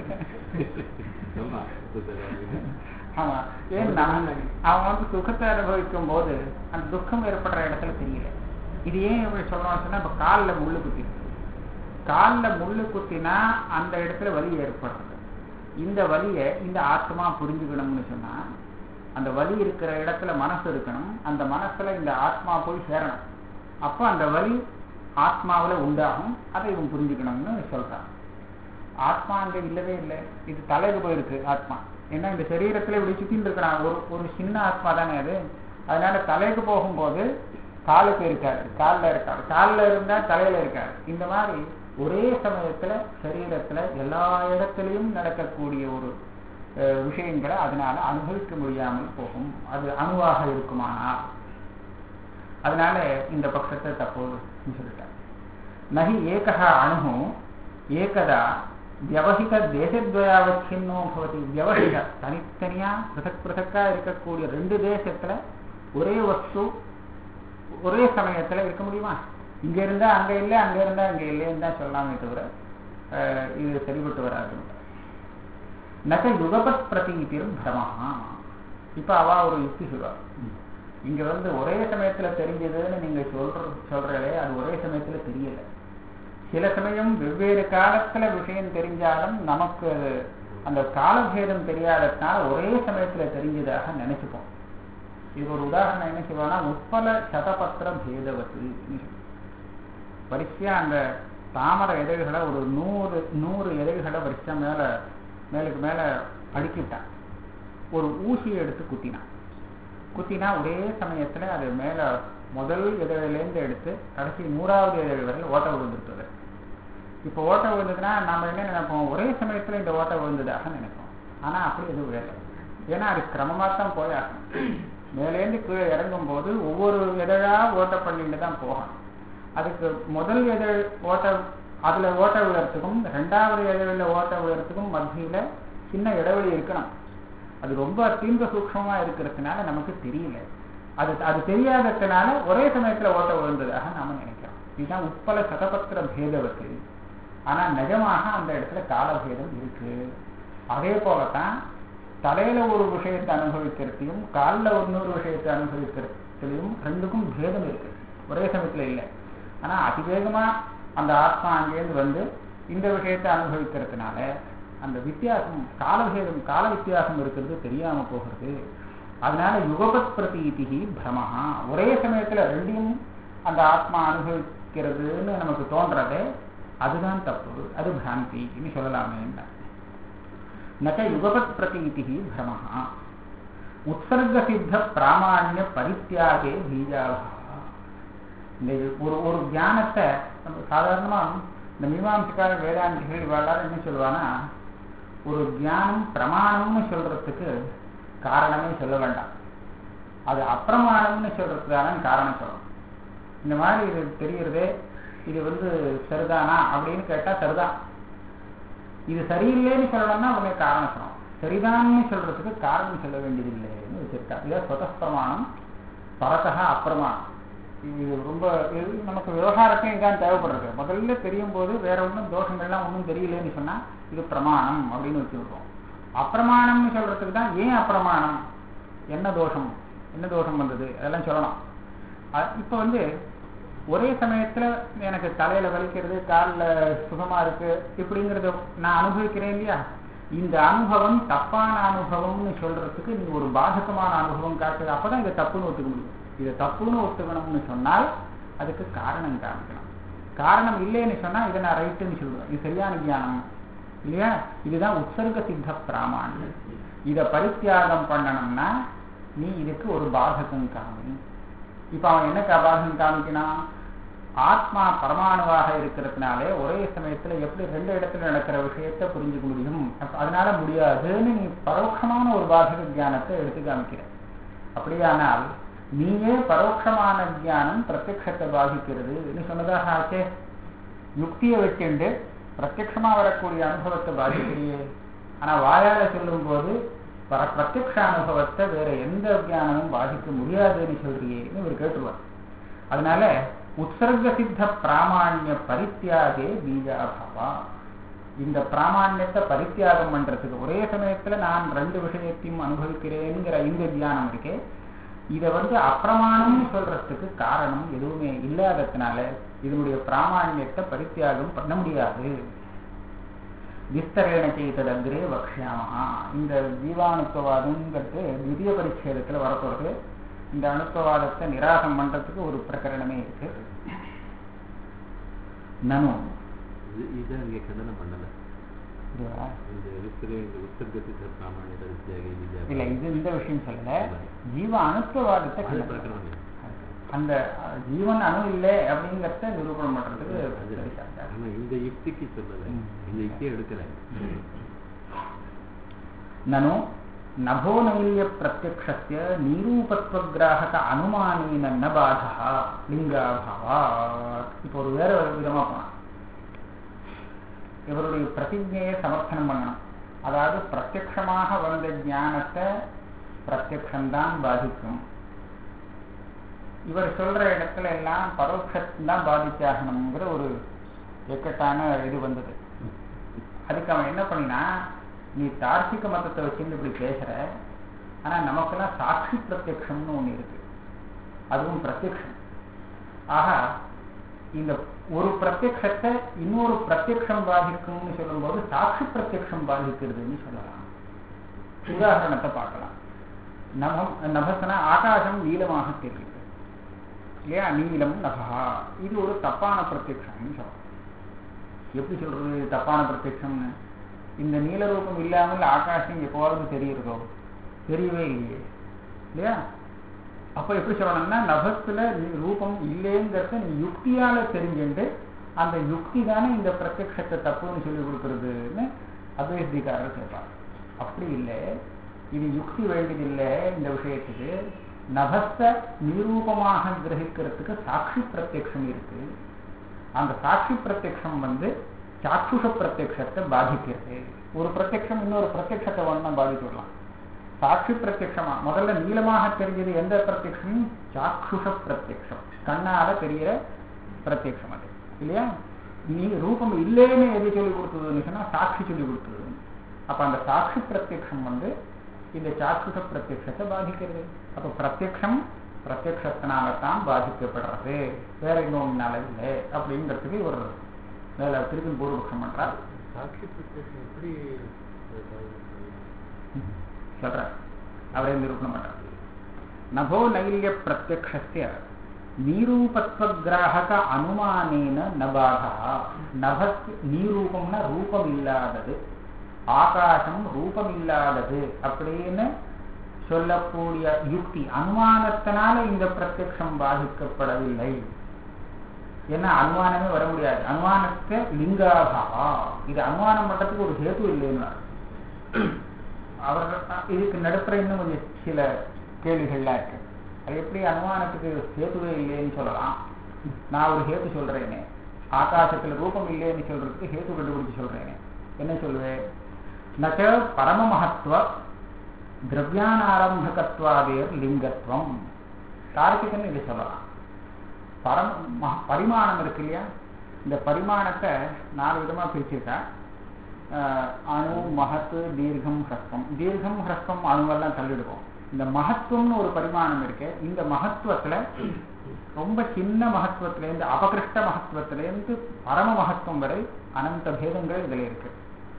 சொல்லலாம், ஒத்துத்தல் அப்படின்னு. ஆமா ஏன்னா அவன் வந்து சுகத்தை அனுபவிக்கும் போது அந்த துக்கம் ஏற்படுற இடத்துல தெரியல இது ஏன் இப்படி சொல்றோம்னு சொன்னா இப்ப கால்ல முள்ளு குத்தி கால்ல முள்ளு குத்தினா அந்த இடத்துல வலி ஏற்படுறது இந்த வலியை இந்த ஆத்மா புரிஞ்சுக்கணும்னு சொன்னா அந்த வலி இருக்கிற இடத்துல மனசு இருக்கணும் அந்த மனசுல இந்த ஆத்மா போய் சேரணும் அப்போ அந்த வலி ஆத்மாவுல உண்டாகும் அதை இவன் புரிஞ்சுக்கணும்னு சொல்றான் ஆத்மா அங்க இல்லவே இல்லை இது தலைக்கு போயிருக்கு ஆத்மா ஏன்னா இந்த சரீரத்துல இப்படி சுத்தின்னு இருக்கிறான் ஒரு ஒரு சின்ன ஆத்மா தானே அது அதனால தலைக்கு போகும்போது காலுக்கு இருக்காரு கால்ல இருக்காரு கால்ல இருந்தா தலையில இருக்காரு இந்த மாதிரி ஒரே சமயத்துல சரீரத்துல எல்லா இடத்துலயும் நடக்கக்கூடிய ஒரு அஹ், விஷயங்களை அதனால அனுபவிக்க முடியாமல் போகும் அது அணுவாக இருக்குமானால் அதனால இந்த பட்சத்தை தப்போது சொல்லிட்டார் நகி ஏகா அணு ஏகதா வியவஹித தேசத்வயாவச்சின்னோ பவதி வியவஹித தனித்தனியா பிருதக் பிருதக்கா இருக்கக்கூடிய ரெண்டு தேசத்துல ஒரே வஸ்து ஒரே சமயத்துல இருக்க முடியுமா இங்க இருந்தா அங்க இல்லை அங்க இருந்தா இங்க இல்லைன்னு தான் சொல்லலாமே தவிர அஹ், இது சரிபட்டு வராது நக யுகபத் பிரதீதிரும் பிரமஹா இப்ப அவ ஒரு யுக்தி சொல்வா இங்க வந்து ஒரே சமயத்துல தெரிஞ்சதுன்னு நீங்க சொல்ற சொல்றதே அது ஒரே சமயத்துல தெரியல சில சமயம் வெவ்வேறு காலத்துல விஷயம் தெரிஞ்சாலும் நமக்கு அது அந்த காலபேதம் தெரியாததுனால ஒரே சமயத்துல தெரிஞ்சதாக நினைச்சுப்போம் இது ஒரு உதாரணம் என்ன சொல்லுவாங்கன்னா உட்பல சதபத்திர பேதவத்து வரிசையா அந்த தாமரை இதழ்களை ஒரு நூறு நூறு இதழ்களை வரிசையா மேல மேலுக்கு மேல அடுக்கிட்டான் ஒரு ஊசியை எடுத்து குத்தினான் குத்தினா ஒரே சமயத்துல அது மேல முதல் இதழிலேருந்து எடுத்து கடைசி நூறாவது இதழ் வரை ஓட்டை விழுந்துருக்குது இப்போ ஓட்டை விழுந்ததுன்னா நாம என்ன நினைப்போம் ஒரே சமயத்துல இந்த ஓட்டை விழுந்ததாக நினைப்போம் ஆனா அப்படி எதுவும் வேலை ஏன்னா அது கிரமமா தான் போயாகணும் மேலேருந்து கீழே இறங்கும் போது ஒவ்வொரு இதழா ஓட்டை பண்ணிட்டு தான் போகணும் அதுக்கு முதல் இதழ் ஓட்டை அதுல ஓட்டை விழறதுக்கும் ரெண்டாவது இதழில் ஓட்டை விழறதுக்கும் மத்தியில சின்ன இடைவெளி இருக்கணும் அது ரொம்ப அத்தியந்த சூக்ஷமா இருக்கிறதுனால நமக்கு தெரியல அது அது தெரியாததுனால ஒரே சமயத்துல ஓட்ட விழுந்ததாக நாம நினைக்கிறோம் இதுதான் உட்பல சதபத்திர பேதவத்து ஆனா நிஜமாக அந்த இடத்துல காலபேதம் இருக்கு அதே போலதான் தலையில ஒரு விஷயத்தை அனுபவிக்கிறதையும் காலில் இன்னொரு விஷயத்தை அனுபவிக்கிறதுலையும் ரெண்டுக்கும் பேதம் இருக்கு ஒரே சமயத்துல இல்லை ஆனா அதிவேகமா அந்த ஆத்மா அங்கேருந்து வந்து இந்த விஷயத்தை அனுபவிக்கிறதுனால அந்த வித்தியாசம் காலபேதம் கால வித்தியாசம் இருக்கிறது தெரியாம போகிறது அதனால யுகபத் பிரதீதி பிரமஹா ஒரே சமயத்துல ரெண்டையும் அந்த ஆத்மா அனுபவிக்கிறதுன்னு நமக்கு தோன்றதே அதுதான் தப்பு அது பிராந்தின்னு சொல்லலாமே நக யுகபத் பிரதீதி பிரமஹா உற்சர்க சித்த பிராமாண்ய பரித்தியாகே பீஜாபா இந்த ஒரு ஒரு ஞானத்தை நம்ம சாதாரணமா இந்த மீமாம்சக்கார வேதாந்திகள் இவாளாரும் என்ன சொல்லுவானா ஒரு ஞானம் பிரமாணம்னு சொல்றதுக்கு காரணமே சொல்ல வேண்டாம் அது அப்பிரமாணம்னு சொல்றதுக்கான காரணம் சொல்லணும் இந்த மாதிரி இது தெரியுறதே இது வந்து சரிதானா அப்படின்னு கேட்டா சரிதான் இது சரியில்லைன்னு சொல்லணும்னா உடனே காரணம் சொல்லணும் சரிதான்னு சொல்றதுக்கு காரணம் சொல்ல வேண்டியது இல்லைன்னு வச்சிருக்கா இதான் சொத பிரமாணம் பரத்தகா அப்பிரமாணம் இது ரொம்ப இது நமக்கு விவகாரத்தையும் இதான் தேவைப்படுறது முதல்ல தெரியும் போது வேற ஒன்றும் தோஷங்கள்லாம் ஒன்றும் தெரியலன்னு சொன்னா இது பிரமாணம் அப்படின்னு வச்சுருக்கோம் அப்பிரமாணம்னு சொல்றதுக்கு தான் ஏன் அப்பிரமாணம் என்ன தோஷம் என்ன தோஷம் வந்தது அதெல்லாம் சொல்லலாம் இப்போ வந்து ஒரே சமயத்துல எனக்கு தலையில வலிக்கிறது காலில் சுகமா இருக்கு இப்படிங்கிறத நான் அனுபவிக்கிறேன் இல்லையா இந்த அனுபவம் தப்பான அனுபவம்னு சொல்றதுக்கு நீங்க ஒரு பாதகமான அனுபவம் காட்டுது அப்பதான் இதை தப்புன்னு ஒத்துக்க முடியும் இதை தப்புன்னு ஒத்துக்கணும்னு சொன்னால் அதுக்கு காரணம் காமிக்கணும் காரணம் இல்லைன்னு சொன்னா இதை நான் ரைட்டுன்னு சொல்லுவேன் இது சரியான ஞானம் இல்லையா இதுதான் உற்சர்க சித்த பிராமாண்யம் இதை பரித்தியாகம் பண்ணணும்னா நீ இதுக்கு ஒரு பாதகம் காமி இப்ப அவன் என்ன பாதகம் காமிக்கணும் ஆத்மா பரமாணுவாக இருக்கிறதுனாலே ஒரே சமயத்துல எப்படி ரெண்டு இடத்துல நடக்கிற விஷயத்த புரிஞ்சுக்க முடியும் அதனால முடியாதுன்னு நீ பரோட்சமான ஒரு பாதக ஞானத்தை எடுத்து காமிக்கிற அப்படியானால் நீயே பரோட்சமான ஞானம் பிரத்யக்ஷத்தை பாதிக்கிறதுன்னு சொன்னதாக ஆச்சே யுக்தியை வச்சுண்டு பிரத்யக்ஷமா வரக்கூடிய அனுபவத்தை பாதிக்கிறியே ஆனா வாயால சொல்லும் போது பிரத்யக்ஷ அனுபவத்தை வேற எந்த ஞானமும் பாதிக்க முடியாதுன்னு சொல்றியேன்னு இவர் கேட்டுருவார் அதனால உற்சர்க சித்த பிராமாண்ய பரித்தியாகே பீஜாபாவா இந்த பிராமாண்யத்தை பரித்தியாகம் பண்றதுக்கு ஒரே சமயத்துல நான் ரெண்டு விஷயத்தையும் அனுபவிக்கிறேங்கிற இந்த தியானம் இருக்கே இதை வந்து அப்பிரமாணம்னு சொல்றதுக்கு காரணம் எதுவுமே இல்லாததுனால இதனுடைய பிராமாண்யத்தை பரித்தியாகம் பண்ண முடியாது விஸ்தரேன செய்தது அக்ரே வக்ஷாமா இந்த ஜீவானுத்துவாதங்கிறது திவ்ய பரிச்சேதத்துல வரப்போறது இந்த அணுத்துவாதத்தை நிராகம் பண்றதுக்கு ஒரு பிரகரணமே இருக்கு நனு இதை இங்க கண்டனம் பண்ணல இதுவா? இந்த இருக்கிற இந்த உத்தர்கத்தை பிராமணிய பரித்தியாக இல்ல இது இந்த விஷயம் சொல்லல ஜீவ அணுத்துவாதத்தை அது கண்டனம் பிரகடனம் இல்லை. அந்த அஹ், ஜீவன் அணு இல்லை அப்படிங்கிறத நிரூபணம் பண்றதுக்கு அது சரிசாங்க. ஆனா இந்த யுக்திக்கு சொல்லல ம். இந்த யுக்தியை எடுக்கல ननु नभो नैल्य प्रत्यक्षस्य निरूपत्वग्राहक अनुमानेन न बाधः லிங்காபாவாத் இப்போ ஒரு வேற ஒரு விதமா போனோம் இவருடைய பிரதிஜையை சமர்த்தனம் பண்ணணும் அதாவது பிரத்யக்ஷமாக வந்த ஞானத்தை பிரத்யக்ஷம்தான் பாதிக்கும் இவர் சொல்ற இடத்துல எல்லாம் பரோட்சத்தான் பாதிச்சாகணுங்கிற ஒரு எக்கட்டான இது வந்தது அதுக்கு அவன் என்ன பண்ணினா நீ தார்க்கிக மதத்தை வச்சுன்னு இப்படி பேசுற ஆனா நமக்கெல்லாம் சாட்சி பிரத்யக்ஷம்னு ஒண்ணு இருக்கு அதுவும் பிரத்யக்ஷம் ஆக இந்த ஒரு பிரத்யக்ஷத்தை இன்னொரு பிரத்யக்ஷம் பாதிக்கும்னு சொல்லும்போது சாட்சி பிரத்யக்ஷம் பாதிக்கிறதுன்னு சொல்லலாம் உதாரணத்தை பார்க்கலாம் நபம் நபசனா ஆகாசம் நீளமாக தெரியுது இல்லையா நீளம் நபா இது ஒரு தப்பான பிரத்யக்ஷம்னு சொல்லலாம் எப்படி சொல்றது இது தப்பான பிரத்யக்ஷம்னு இந்த நீல ரூபம் இல்லாமல் ஆகாசம் எப்போவாவது தெரியுறதோ தெரியவே இல்லையே இல்லையா அப்ப எப்படி சொல்லணும்னா நபத்துல நீ- ரூபம் இல்லைங்கிறத நீ யுக்தியால தெரிஞ்சுண்டு அந்த யுக்தி தானே இந்த பிரத்யக்ஷத்தை தப்புன்னு சொல்லி கொடுக்கறதுன்னு அத்வைதிகாரர் கேட்பார் அப்படி இல்லை இது யுக்தி வேண்டியதில்லை இந்த விஷயத்துக்கு நபத்தை நிரூபமாக கிரகிக்கிறதுக்கு சாட்சி பிரத்யக்ஷம் இருக்கு அந்த சாட்சி பிரத்யக்ஷம் வந்து சாட்சுஷ பிரத்யக்ஷத்தை பாதிக்கிறது ஒரு பிரத்யக்ஷம் இன்னொரு பிரத்யக்ஷத்தை ஒண்ணா பாதிச்சுடலாம் சாட்சி பிரத்யக்ஷமா முதல்ல நீளமாக தெரிஞ்சது எந்த பிரத்யக்ஷம் சாக்குஷ பிரத்யக்ஷம் கண்ணால தெரிகிற பிரத்யக்ஷம் அது இல்லையா நீ ரூபம் இல்லைன்னு எது சொல்லி கொடுத்ததுன்னு சொன்னா சாட்சி சொல்லி கொடுத்தது அப்ப அந்த சாட்சி பிரத்யக்ஷம் வந்து இந்த சாக்குஷ பிரத்யக்ஷத்தை பாதிக்கிறது அப்ப பிரத்யக்ஷம் பிரத்யக்ஷத்தினால தான் பாதிக்கப்படுறது வேற இன்னொன்னால இல்லை அப்படிங்கிறதுக்கு ஒரு மேல திருப்பி பூர்வபக்ஷம் பண்றார் சாட்சி பிரத்யக்ஷம் எப்படி சொல்ற அவரே நிரூபணம் பண்றார் நபோ நைல்ய பிரத்யக்ஷஸ்ய நீரூபத்வகிராகக அனுமானேன நபாதா நபஸ் நீரூபம்னா ரூபம் இல்லாதது ஆகாசம் ரூபம் இல்லாதது அப்படின்னு சொல்லக்கூடிய யுக்தி அனுமானத்தினால இந்த பிரத்யக்ஷம் பாதிக்கப்படவில்லை ஏன்னா அனுமானமே வர முடியாது அனுமானத்தை லிங்காகா இது அனுமானம் பண்றதுக்கு ஒரு ஹேத்து இல்லைன்னு அவர்கள் இதுக்கு நடுப்புற இன்னும் கொஞ்சம் சில கேள்விகள்லாம் இருக்கு அது எப்படி அனுமானத்துக்கு ஹேத்துவே இல்லைன்னு சொல்லலாம் நான் ஒரு ஹேத்து சொல்றேனே ஆகாசத்துல ரூபம் இல்லைன்னு சொல்றதுக்கு ஹேத்து கண்டுபிடிச்சு சொல்றேனே என்ன சொல்லுவேன் நச்ச பரம மகத்துவ திரவியானாரம்பகத்வாதேர் லிங்கத்துவம் தார்க்கிகன்னு இதை சொல்லலாம் பரம் ம- பரிமாணம் இருக்கு இல்லையா இந்த பரிமாணத்தை நாலு விதமா பிரிச்சிருக்கா அஹ், அணு மகத்து தீர்க்கம் ஹ்ரஸ்வம் தீர்க்கம் ஹ்ரஸ்வம் அணுவெல்லாம் தள்ளிடுவோம் இந்த மகத்துவம்னு ஒரு பரிமாணம் இருக்கு இந்த மகத்துவத்துல ரொம்ப சின்ன மகத்துவத்திலேருந்து அபகிருஷ்ட மகத்துவத்திலேருந்து பரம மகத்துவம் வரை அனந்த பேதங்கள் இதுல இருக்கு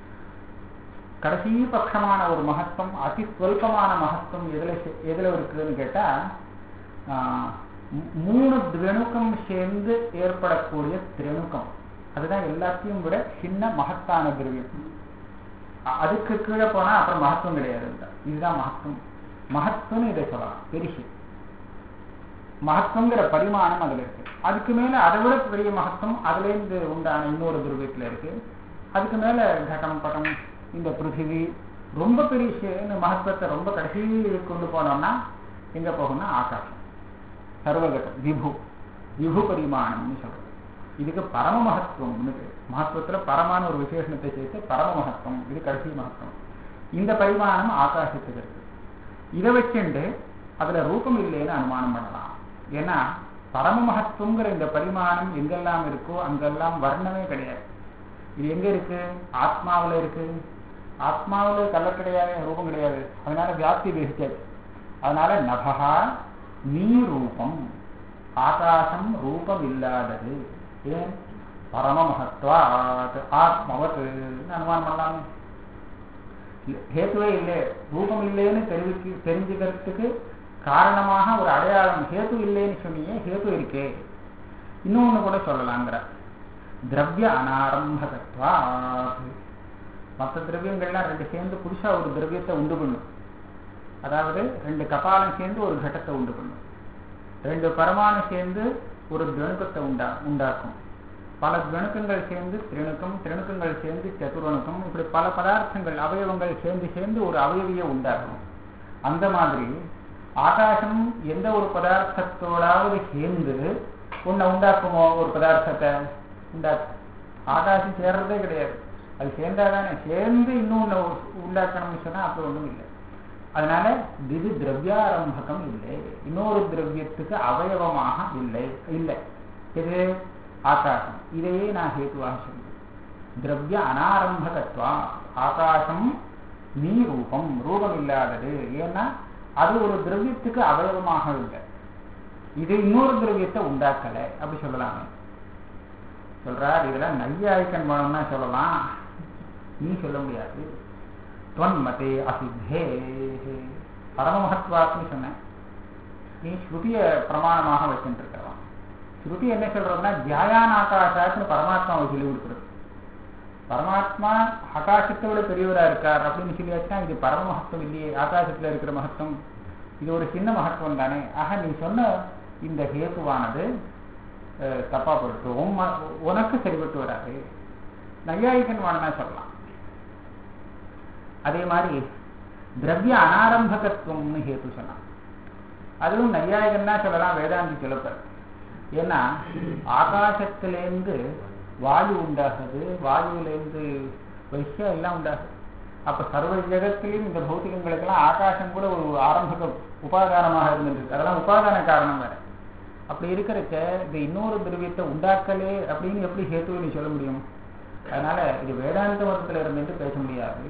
கடைசி பட்சமான ஒரு மகத்துவம் அதி ஸ்வல்பமான மகத்துவம் எதுல செ- எதுல இருக்குதுன்னு கேட்டா ஆஹ், மூ- மூணு திரணுக்கம் சேர்ந்து ஏற்படக்கூடிய திரணுக்கம் அதுதான் எல்லாத்தையும் விட சின்ன மகத்தான திரவியம் அ- அதுக்கு கீழே போனா அப்புறம் மகத்துவம் கிடையாது இதுதான் மகத்துவம் மகத்துவம்னு இதை சொல்லலாம் பெருசு மகத்துவங்கிற பரிமாணம் அதுல இருக்கு அதுக்கு மேல அதை விட பெரிய மகத்துவம் அதுல இருந்து உண்டான இன்னொரு துருவத்துல இருக்கு அதுக்கு மேல கடம் படம் இந்த பிருத்திவி ரொம்ப பெரிய ஷே- மகத்துவத்தை ரொம்ப கடைசி கொண்டு போனோம்னா எங்க போகும்னா ஆகாசம் சர்வகட்டம் விபு விபு பரிமாணம்னு சொல்றது இதுக்கு பரம மகத்துவம்னு பேரு மகத்துவத்துல பரமான ஒரு விசேஷணத்தை சேர்த்து பரம மகத்துவம் இது கடைசி மகத்துவம் இந்த பரிமாணம் ஆகாசத்துக்கு இருக்கு இதை வச்சுண்டு அதுல ரூபம் இல்லைன்னு அனுமானம் பண்ணலாம் ஏன்னா பரம மகத்துவங்கிற இந்த பரிமாணம் எங்கெல்லாம் இருக்கோ அங்கெல்லாம் வர்ணமே கிடையாது இது எங்க இருக்கு ஆத்மாவுல இருக்கு ஆத்மாவுல கல்ல கிடையாது ரூபம் கிடையாது அதனால வியாப்தி பேசிச்சாச்சு அதனால நபகா நீ ரூபம் ஆகாசம் ரூபம் இல்லாதது ஏன் பரம மகத்வாத் ஆத்மவத் அனுமானம் பண்ணலாமே ஹேத்துவே இல்லை ரூபம் இல்லைன்னு தெரிவிக்கு தெரிஞ்சுக்கிறதுக்கு காரணமாக ஒரு அடையாளம் ஹேத்து இல்லைன்னு சொன்னியே ஹேத்து இருக்கே இன்னொன்னு கூட சொல்லலாங்கிற திரவிய அனாரம்பகத்வா மற்ற திரவியங்கள்லாம் ரெண்டு சேர்ந்து புதுசா ஒரு திரவியத்தை உண்டு பண்ணும் அதாவது ரெண்டு கபாலம் சேர்ந்து ஒரு கட்டத்தை உண்டு பண்ணும் ரெண்டு பரமாணு சேர்ந்து ஒரு துவணுக்கத்தை உண்டா உண்டாக்கும் பல துவணுக்கங்கள் சேர்ந்து திரிணுக்கம் திரிணுக்கங்கள் சேர்ந்து சதுரணுக்கம் இப்படி பல பதார்த்தங்கள் அவயவங்கள் சேர்ந்து சேர்ந்து ஒரு அவயவியை உண்டாக்கும் அந்த மாதிரி ஆகாசம் எந்த ஒரு பதார்த்தத்தோடாவது சேர்ந்து உன்னை உண்டாக்குமோ ஒரு பதார்த்தத்தை உண்டாக்கும் ஆகாசம் சேர்றதே கிடையாது அது சேர்ந்தாதானே சேர்ந்து இன்னொன்னு உண்டாக்கணும்னு சொன்னா அப்படி ஒண்ணும் இல்லை அதனால இது திரவியாரம்பகம் இல்லை இன்னொரு திரவியத்துக்கு அவயவமாக இல்லை இல்லை இது ஆகாசம் இதையே நான் ஹேத்துவாக சொல்றேன் திரவிய அனாரம்பகத்வா ஆகாசம் நீ ரூபம் ரூபம் இல்லாதது ஏன்னா அது ஒரு திரவியத்துக்கு அவயவமாக இல்லை இது இன்னொரு திரவியத்தை உண்டாக்கல அப்படி சொல்லலாமே சொல்றார் இதெல்லாம் நையாயிக்கன் வேணும்னா சொல்லலாம் நீ சொல்ல முடியாது தொன்மதே அசித்தே பரம மகத்வாத்னு சொன்னேன் நீ ஸ்ருதிய பிரமாணமாக வச்சுட்டு இருக்கலாம் ஸ்ருதி என்ன சொல்றதுன்னா தியாயான ஆகாசாத்துன்னு பரமாத்மாவை சொல்லி கொடுக்குறது பரமாத்மா ஆகாசத்தை விட பெரியவரா இருக்கார் அப்படின்னு சொல்லியாச்சுன்னா இது பரம மகத்துவம் இல்லையே ஆகாசத்துல இருக்கிற மகத்துவம் இது ஒரு சின்ன மகத்துவம் தானே ஆக நீ சொன்ன இந்த ஹேத்துவானது அஹ், தப்பா போயிட்டு உன் ம- உனக்கு சரிபட்டு வராது நையாயிகன் வாழனா சொல்லலாம் அதே மாதிரி திரவிய அனாரம்பகத்துவம்னு ஹேத்து சொன்னான் அதுவும் நையாயிகன் தான் சொல்லலாம் வேதாந்தி சொல்லப்ப ஏன்னா ஆகாசத்திலேருந்து வாயு உண்டாகுது வாயுவிலேருந்து வைசியா எல்லாம் உண்டாகுது அப்ப சர்வ ஜெகத்திலையும் இந்த பௌத்திகங்களுக்கெல்லாம் ஆகாசம் கூட ஒரு ஆரம்ப உபாதானமாக இருந்துருக்கு அதெல்லாம் உபாதான காரணம் வேற அப்படி இருக்கிறச்ச இந்த இன்னொரு திரவியத்தை உண்டாக்கலே அப்படின்னு எப்படி ஹேத்துன்னு சொல்ல முடியும் அதனால இது வேதாந்த மதத்துல இருந்துட்டு பேச முடியாது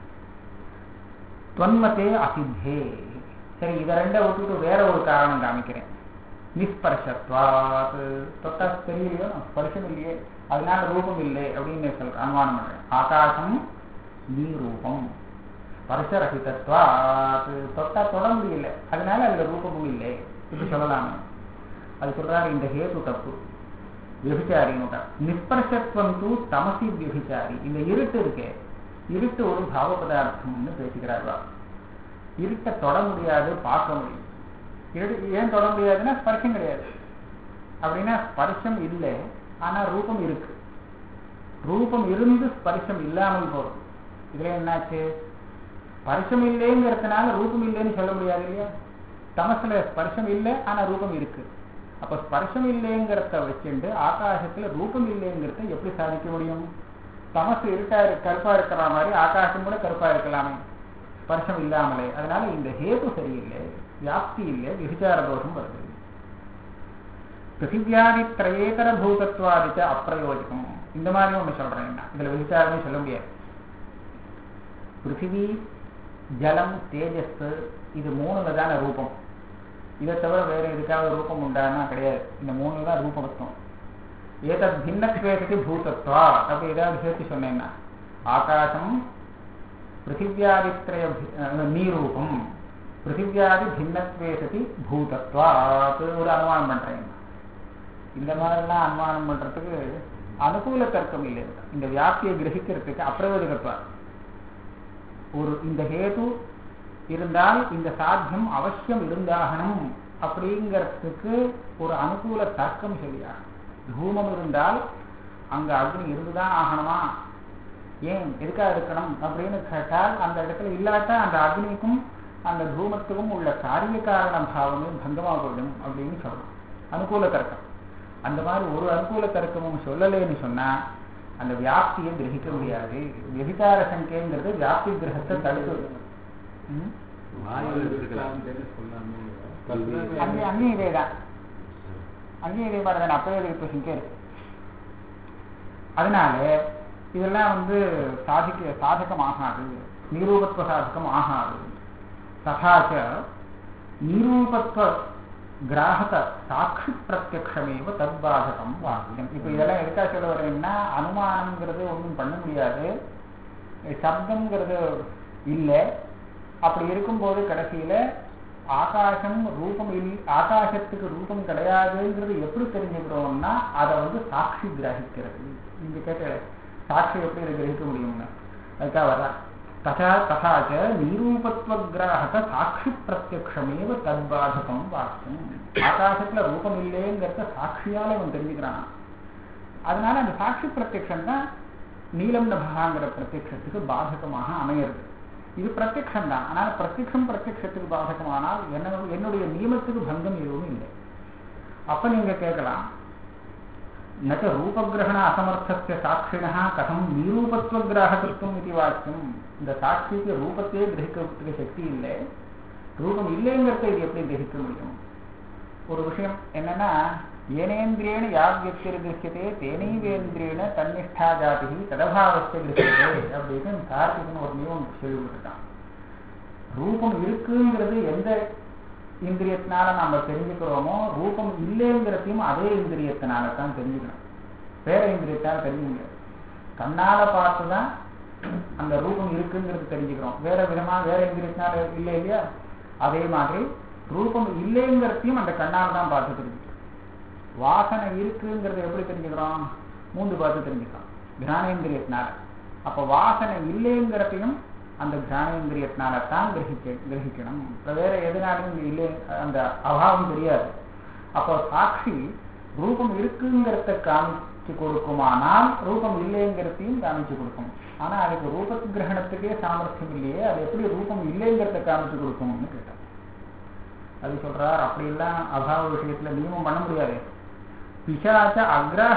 தொன்மத்தே அசித்தே சரி இதை ரெண்டை விட்டுட்டு வேற ஒரு காரணம் காமிக்கிறேன் நிஸ்பர்ஷத்வாத் தொட்டா தெரியலையோ ஸ்பர்ஷம் இல்லையே அதனால ரூபம் இல்லை அப்படின்னு சொல்ற அனுமானம் பண்றேன் ஆகாசம் நீரூபம் ஸ்பர்ஷரகிதத்வாத் தொட்டா தொட முடியல அதனால அதுல ரூபமும் இல்லை இப்படி சொல்லலாமே அது சொல்றாரு இந்த ஹேது தப்பு விபிச்சாரின்னு நிஸ்பர்ஷத்துவம் தூ தமசி விபிச்சாரி இந்த இருட்டு இருக்கே இருட்டு ஒரு பாவ பதார்த்தம்னு பேசிக்கிறார்களா இருட்டை தொட முடியாது பார்க்க முடியும் இருட்டு ஏன் தொட முடியாதுன்னா ஸ்பர்ஷம் கிடையாது அப்படின்னா ஸ்பர்ஷம் இல்லை ஆனா ரூபம் இருக்கு ரூபம் இருந்து ஸ்பர்ஷம் இல்லாமல் போகும் இதுல என்னாச்சு ஸ்பர்ஷம் இல்லைங்கிறதுனால ரூபம் இல்லைன்னு சொல்ல முடியாது இல்லையா தமசுல ஸ்பர்ஷம் இல்லை ஆனா ரூபம் இருக்கு அப்ப ஸ்பர்ஷம் இல்லைங்கிறத வச்சுட்டு ஆகாசத்துல ரூபம் இல்லைங்கிறத எப்படி சாதிக்க முடியும் தமசு இருட்டா கருப்பா இருக்கிற மாதிரி ஆகாசம் கூட கருப்பா இருக்கலாமே ஸ்பர்ஷம் இல்லாமலே அதனால இந்த ஹேது சரியில்லை வியாப்தி இல்லை விபிச்சார தோஷம் வருது பிருத்திவியாதி திரையேதர பூதத்வாதிச்ச அப்பிரயோஜகம் இந்த மாதிரி ஒண்ணு சொல்றேன் என்ன இதுல விபிச்சாரமே சொல்ல முடியாது பிருத்திவி ஜலம் தேஜஸ் இது மூணுல தானே ரூபம் இதை தவிர வேற எதுக்காவது ரூபம் உண்டானா கிடையாது இந்த மூணு தான் ரூபமத்துவம் ஏதத் பின்னத்வேசதி பூதத்வா அப்படி ஏதாவது சேர்த்து சொன்னேன்னா ஆகாசம் பிருத்திவியாதித்ரய நீரூபம் பிருத்திவியாதி பின்னத்வேசதி பூதத்வாத் ஒரு அனுமானம் பண்றேன் இந்த மாதிரிலாம் அனுமானம் பண்றதுக்கு அனுகூல தர்க்கம் இல்லை இந்த வியாப்தியை கிரகிக்கிறதுக்கு அப்பிரயோஜகத்வா ஒரு இந்த ஹேது இருந்தால் இந்த சாத்தியம் அவசியம் இருந்தாகணும் அப்படிங்கிறதுக்கு ஒரு அனுகூல தர்க்கம் சொல்லியா தூமம் இருந்தால் அங்க அக்னி இருந்துதான் ஆகணுமா ஏன் எதுக்காக இருக்கணும் அப்படின்னு கேட்டால் அந்த இடத்துல இல்லாட்டா அந்த அக்னிக்கும் அந்த தூமத்துக்கும் உள்ள காரிய காரண பாவமே பங்கமாக போயிடும் அப்படின்னு சொல்லணும் அனுகூல தர்க்கம் அந்த மாதிரி ஒரு அனுகூல தர்க்கமும் சொல்லலைன்னு சொன்னா அந்த வியாப்தியை கிரகிக்க முடியாது வெகுதார சங்கைங்கிறது வியாப்தி கிரகத்தை தடுக்குது ம்? அங்கே அங்கேயும் இதே தான் அங்கேயும் இதே மாதிரி தானே அப்பவே இப்போ சிங்கே இருக்கு அதனால இதெல்லாம் வந்து சாதிக்க சாதகம் ஆகாது நிரூபத்துவ சாதகம் ஆகாது ததாச்ச நிரூபத்துவ கிராகக சாட்சி பிரத்யக்ஷமேவ தத்பாதகம் வாக்கியம் இப்போ இதெல்லாம் எதுக்காக சொல்ல வரேன்னா அனுமானம்ங்கிறது ஒன்றும் பண்ண முடியாது சப்தம்ங்கிறது இல்லை அப்படி இருக்கும்போது கடைசியில ஆகாசம் ரூபம் இல் ஆகாசத்துக்கு ரூபம் கிடையாதுங்கிறது எப்படி தெரிஞ்சுக்கிறோம்னா அதை வந்து சாட்சி கிரகிக்கிறது நீங்க கேட்ட சாட்சி எப்படி இதை கிரகிக்க முடியும்னு அதுக்காக வர ததா ததாச்ச நிரூபத்வகிராக சாட்சி பிரத்யக்ஷமேவ தத்பாதகம் வாக்கியம் ஆகாசத்துல ரூபம் இல்லைங்கிறத சாட்சியால அவன் தெரிஞ்சுக்கிறான் அதனால அந்த சாட்சி பிரத்யக்ஷம் தான் நீலம் நபகாங்கிற பிரத்யக்ஷத்துக்கு பாதகமாக அமையிறது இது பிரத்யக்ஷம் தான் ஆனால் பிரத்யக்ஷம் பிரத்யக்ஷத்துக்கு பாதகமானால் என்ன என்னுடைய நியமத்துக்கு பங்கம் எதுவும் இல்லை அப்ப நீங்க கேட்கலாம் நச்ச ரூபகிரகண அசமர்த்தசிய சாட்சிணா கதம் நிரூபத்துவ கிராகத்துவம் இது வாக்கியம் இந்த சாட்சிக்கு ரூபத்தையே கிரகிக்கிறதுக்கு சக்தி இல்லை ரூபம் இல்லைங்கிறத இது எப்படி கிரகிக்க முடியும் ஒரு விஷயம் என்னன்னா ஏனேந்திரியேன யாவியத்திர கிரகியதே தேனைவேந்திரியேன தன்னிஷ்டா ஜாதி ததபாவஸ்ய கிரகியதே அப்படின்னு கார்த்திகன் ஒரு நியமம் சொல்லி கொடுத்துட்டான் ரூபம் இருக்குங்கிறது எந்த இந்திரியத்தினால நாம தெரிஞ்சுக்கிறோமோ ரூபம் இல்லைங்கிறதையும் அதே இந்திரியத்தினால தான் தெரிஞ்சுக்கணும் வேற இந்திரியத்தால தெரிஞ்சுக்க முடியாது கண்ணால பார்த்துதான் அந்த ரூபம் இருக்குங்கிறது தெரிஞ்சுக்கிறோம் வேற விதமா வேற இந்திரியத்தினால இல்லை இல்லையா அதே மாதிரி ரூபம் இல்லைங்கிறதையும் அந்த கண்ணால தான் பார்த்து தெரிஞ்சுக்கிறோம் வாசனை இருக்குங்கிறத எப்படி தெரிஞ்சுக்கிறோம் மூந்து பார்த்து தெரிஞ்சுக்கிறோம் கிரானேந்திரியத்தினால அப்ப வாசனை இல்லைங்கிறதையும் அந்த கிரானேந்திரியத்தினால தான் கிரகிக்க கிரகிக்கணும் இப்ப வேற எதனாலையும் இல்லை அந்த அபாவம் தெரியாது அப்போ சாட்சி ரூபம் இருக்குங்கிறத காமிச்சு கொடுக்குமானால் ரூபம் இல்லைங்கிறதையும் காமிச்சு கொடுக்கும் ஆனா அதுக்கு ரூப கிரகணத்துக்கே சாமர்த்தியம் இல்லையே அது எப்படி ரூபம் இல்லைங்கிறத காமிச்சு கொடுக்கும்னு கேட்டான் அது சொல்றார் அப்படியெல்லாம் அபாவ விஷயத்துல நியமம் பண்ண முடியாது பிசாச்ச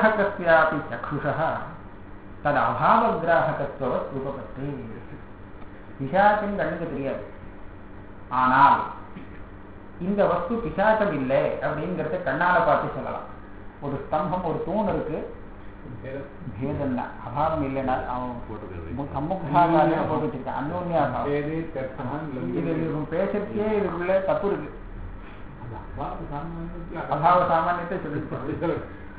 அக்ராஹகஸ்யாபி சக்ஷுஷா தது அபாவ கிராஹகத்துவ ரூபபத்தே பிசாசின் கண்ணுக்கு தெரியாது ஆனால் இந்த வஸ்து பிசாசம் இல்லை அப்படிங்கிறத கண்ணால பார்த்து சொல்லலாம் ஒரு ஸ்தம்பம் ஒரு தூண் இருக்கு பேதம் தான் அபாவம் இல்லைன்னா அவன் சம்முகாக போட்டு வச்சிருக்கான் அன்னோன்யா அபாவம் இது இவன் பேசுறதுக்கே இதுக்குள்ள தப்பு இருக்கு அபாவ சாமானியத்தை சொல்லி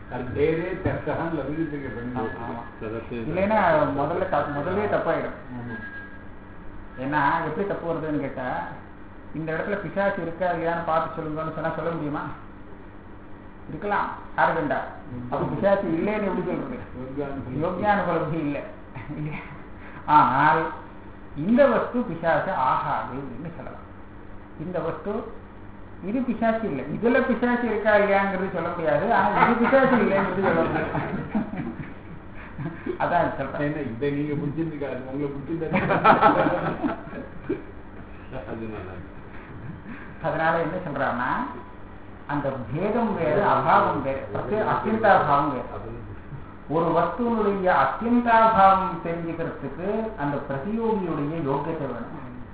இல்லைன்னா முதல்ல த- முதல்லயே தப்பாயிடும் ஏன்னா எப்படி தப்பு வருதுன்னு கேட்டா இந்த இடத்துல பிசாசு இருக்கா இல்லையான்னு பார்த்து சொல்லுங்கன்னு சொன்னா சொல்ல முடியுமா இருக்கலாம் யாரு கண்டா அப்ப பிசாசு இல்லைன்னு எப்படி சொல்றது யோகியானுபலபி இல்லை இல்லையா? ஆனால் இந்த வஸ்து பிசாசு ஆகாது அப்படின்னு சொல்லலாம் இந்த வஸ்து இது பிசாசு இல்லை இதுல பிசாசு இருக்கா இல்லையாங்கிறது சொல்ல முடியாது ஆனா இது பிசாசு இல்லைங்கிறது சொல்ல முடியும் அதான் சொல்றேன் இதை நீங்க பிடிச்சிருக்காது உங்களை பிடிச்சிருந்தா அதனால என்ன சொல்றான்னா அந்த பேதம் வேறு அபாவம் வேறு பிரத்யே- அத்தியந்தாபாவம் வேறு ஒரு வஸ்துவனுடைய அத்தியந்தாபாவம் தெரிஞ்சுக்கிறதுக்கு அந்த பிரதியோகியுடைய யோகியத்தை வேணும்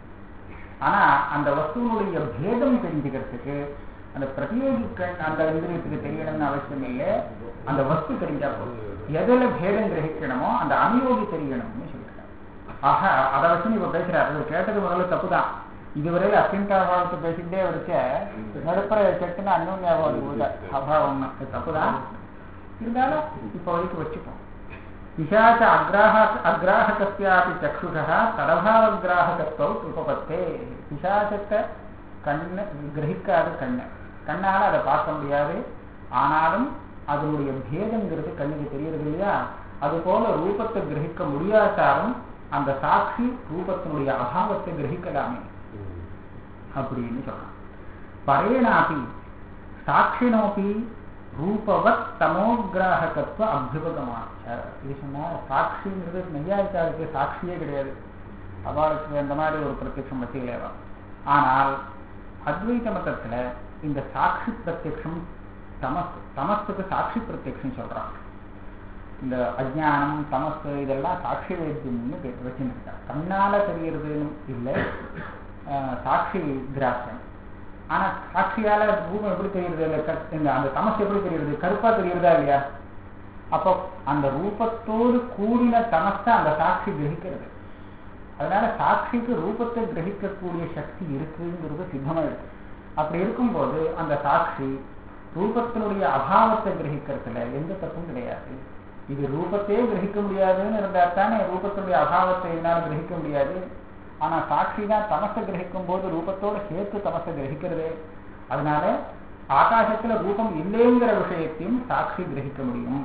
ஆனா அந்த வஸ்துவனுடைய பேதம் தெரிஞ்சுக்கிறதுக்கு அந்த பிரதியோகி கண் அந்த இந்திரியத்துக்கு தெரியணும்னு அவசியம் இல்லை அந்த வஸ்து தெரிஞ்சா போதும் எதுல பேதம் கிரகிக்கணுமோ அந்த அனுயோகி தெரியணும்னு சொல்லியிருக்காரு ஆக அதை வச்சு இப்ப பேசுறாரு இவர் கேட்டது முதல்ல தப்புதான் இதுவரையில அத்தியந்தாபாவத்தை பேசிக்கிட்டே வச்ச நடுப்புற செட்டுன்னு அந்யோன்யாபாவம் அபாவம் தப்புதான் இருந்தாலும் இப்ப வரைக்கும் வச்சுப்போம் பிசாச்ச அக்ராஹ அக்ராஹகஸ்யாபி சக்ஷுஷா தடபாவகிராஹகத்துவ உபபத்தே பிசாசத்தை கண்ணு கிரகிக்காது கண்ணு கண்ணால அதை பார்க்க முடியாது ஆனாலும் அதனுடைய பேதங்கிறது கண்ணுக்கு தெரியறது இல்லையா அது போல ரூபத்தை கிரகிக்க முடியாட்டாலும் அந்த சாட்சி ரூபத்தினுடைய அபாவத்தை கிரகிக்கலாமே அப்படின்னு சொல்றான் பரேணாபி சாட்சினோபி ரூபவத் தமோகிராகத்துவ அபியுபகமாச்ச இது சொன்னா சாட்சிங்கிறது நெய்யாய்க்காருக்கு சாட்சியே கிடையாது அவளுக்கு இந்த மாதிரி ஒரு பிரத்யட்சம் வச்சுக்கலேவா ஆனால் அத்வைத மதத்துல இந்த சாட்சி பிரத்யக்ஷம் தமஸ் தமஸுக்கு சாட்சி பிரத்யக்ஷம் சொல்றான் இந்த அஜ்ஞானம் தமசு இதெல்லாம் சாட்சி வேத்தியம்னு வச்சுருக்காங்க கண்ணால தெரியறதுன்னு இல்லை ஆஹ் சாட்சி கிராசியம் ஆனா சாட்சியால ரூபம் எப்படி தெரியுறது இல்ல கற்- இந்த அந்த தமசு எப்படி தெரியுறது கருப்பா தெரியுறதா இல்லையா அப்போ அந்த ரூபத்தோடு கூடின தமசை அந்த சாட்சி கிரகிக்கிறது அதனால சாட்சிக்கு ரூபத்தை கிரகிக்கக்கூடிய சக்தி இருக்குங்கிறது சித்தமா இருக்கு அப்படி இருக்கும்போது அந்த சாட்சி ரூபத்தினுடைய அபாவத்தை கிரகிக்கிறதுல எந்த தப்பும் கிடையாது இது ரூபத்தையே கிரகிக்க முடியாதுன்னு இருந்தா தானே ரூபத்தினுடைய அபாவத்தை என்னால் கிரகிக்க முடியாது ஆனா சாட்சி தான் தமசை கிரகிக்கும் போது ரூபத்தோட சேர்த்து தமசை கிரகிக்கிறதே அதனால ஆகாசத்துல ரூபம் இல்லைங்கிற விஷயத்தையும் சாட்சி கிரகிக்க முடியும்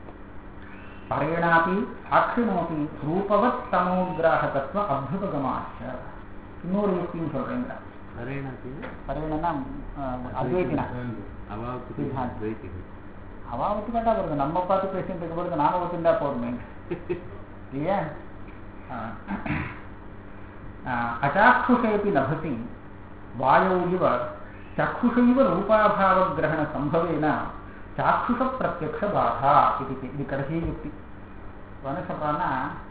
பரேணாபி சாட்சினோபி ரூபவத் தமோகிராகத்துவ அபியுபகமாச்ச இன்னொரு யுக்தியும் சொல்றேங்க பரேணனா அத்வைத்தினா அவா ஒத்துக்காட்டா போறது நம்ம பார்த்து பேசிட்டு இருக்க பொழுது நாம ஒத்துண்டா போதுமே இல்லையா அச்சாक्षुषेऽपि लभति वायौ इव चक्षुषैव रूपाभावग्रहणसम्भवेन चाक्षुषप्रत्यक्षबाधा इति இது கடைசி யுக்தி என்ன சொல்றான்னா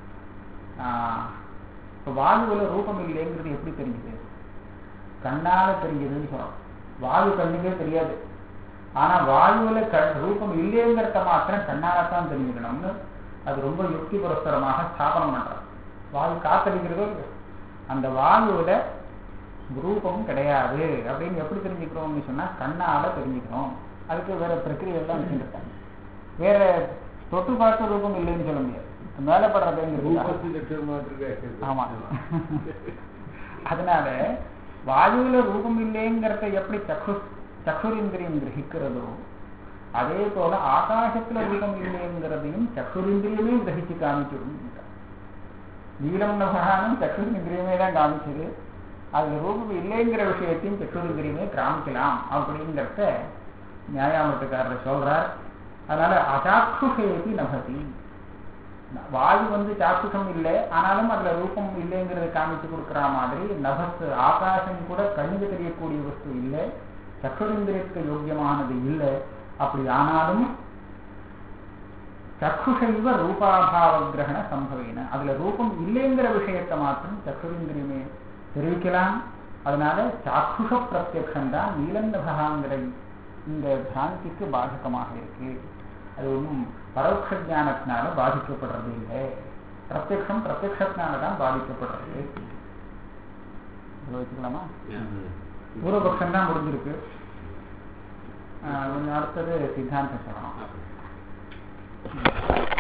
இப்போ வாயுவில் ரூபம் இல்லைங்கிறது எப்படி தெரிஞ்சுது கண்ணால தெரிஞ்சதுன்னு சொல்றோம் வாயு கண்ணுக்கே தெரியாது ஆனா வாயுவில க ரூபம் இல்லைங்கிறத மாத்திரம் கண்ணால தான் தெரிஞ்சுக்கணும்னு அது ரொம்ப யுக்தி புரஸ்தரமாக ஸ்தாபனம் பண்றாங்க வாயு காத்தடிக்கிறதோ இல்லையோ அந்த வாயுவில ரூபம் கிடையாது அப்படின்னு எப்படி தெரிஞ்சுக்கிறோம்னு சொன்னா கண்ணால தெரிஞ்சுக்கிறோம் அதுக்கு வேற பிரக்கிரியை எல்லாம் வச்சுருக்காங்க வேற தொட்டு பார்த்த ரூபம் இல்லைன்னு சொல்ல முடியாது மேல படுறதுங்கிறது ஆமா அதனால வாயுவில ரூபம் இல்லைங்கிறத எப்படி சக்கு சக்குரிந்திரியம் கிரகிக்கிறதோ அதே போல ஆகாசத்துல ரூபம் இல்லைங்கிறதையும் சக்குரிந்திரியமே கிரகிச்சு காமிச்சிடும் நீலம் நகரானும் சக்குரிந்திரியமே தான் காமிச்சது அது ரூபம் இல்லைங்கிற விஷயத்தையும் சக்குரிந்திரியமே காமிக்கலாம் அப்படிங்கிறத நியாயாமத்துக்காரர் சொல்றார் அதனால அசாக்குஷேபி நபதி வாயு வந்து சாக்குஷம் இல்லை ஆனாலும் அதுல ரூபம் இல்லைங்கிறத காமிச்சு கொடுக்குற மாதிரி நபஸ் ஆகாசம் கூட கண்ணுக்கு தெரியக்கூடிய வஸ்து இல்லை சக்கரேந்திரியத்துக்கு யோக்கியமானது இல்லை அப்படி ஆனாலும் சக்குஷைவ ரூபாபாவ கிரகண சம்பவேன அதுல ரூபம் இல்லைங்கிற விஷயத்தை மாத்திரம் சக்குரேந்திரியமே தெரிவிக்கலாம் அதனால சாக்குஷ பிரத்யக்ஷம் தான் நீலந்தபகாங்கிற இந்த பிராந்திக்கு பாதகமாக இருக்கு அது ஒன்றும் பரோட்ச ஞானத்தினால பாதிக்கப்படுறது இல்லை பிரத்யக்ஷம் பிரத்யக்ஷத்தினால தான் பாதிக்கப்படுறது இதை வச்சுக்கலாமா பூர்வபக்ஷம் தான் முடிஞ்சிருக்கு ஆஹ் கொஞ்சம் அடுத்தது சித்தாந்தம் சொல்லணும்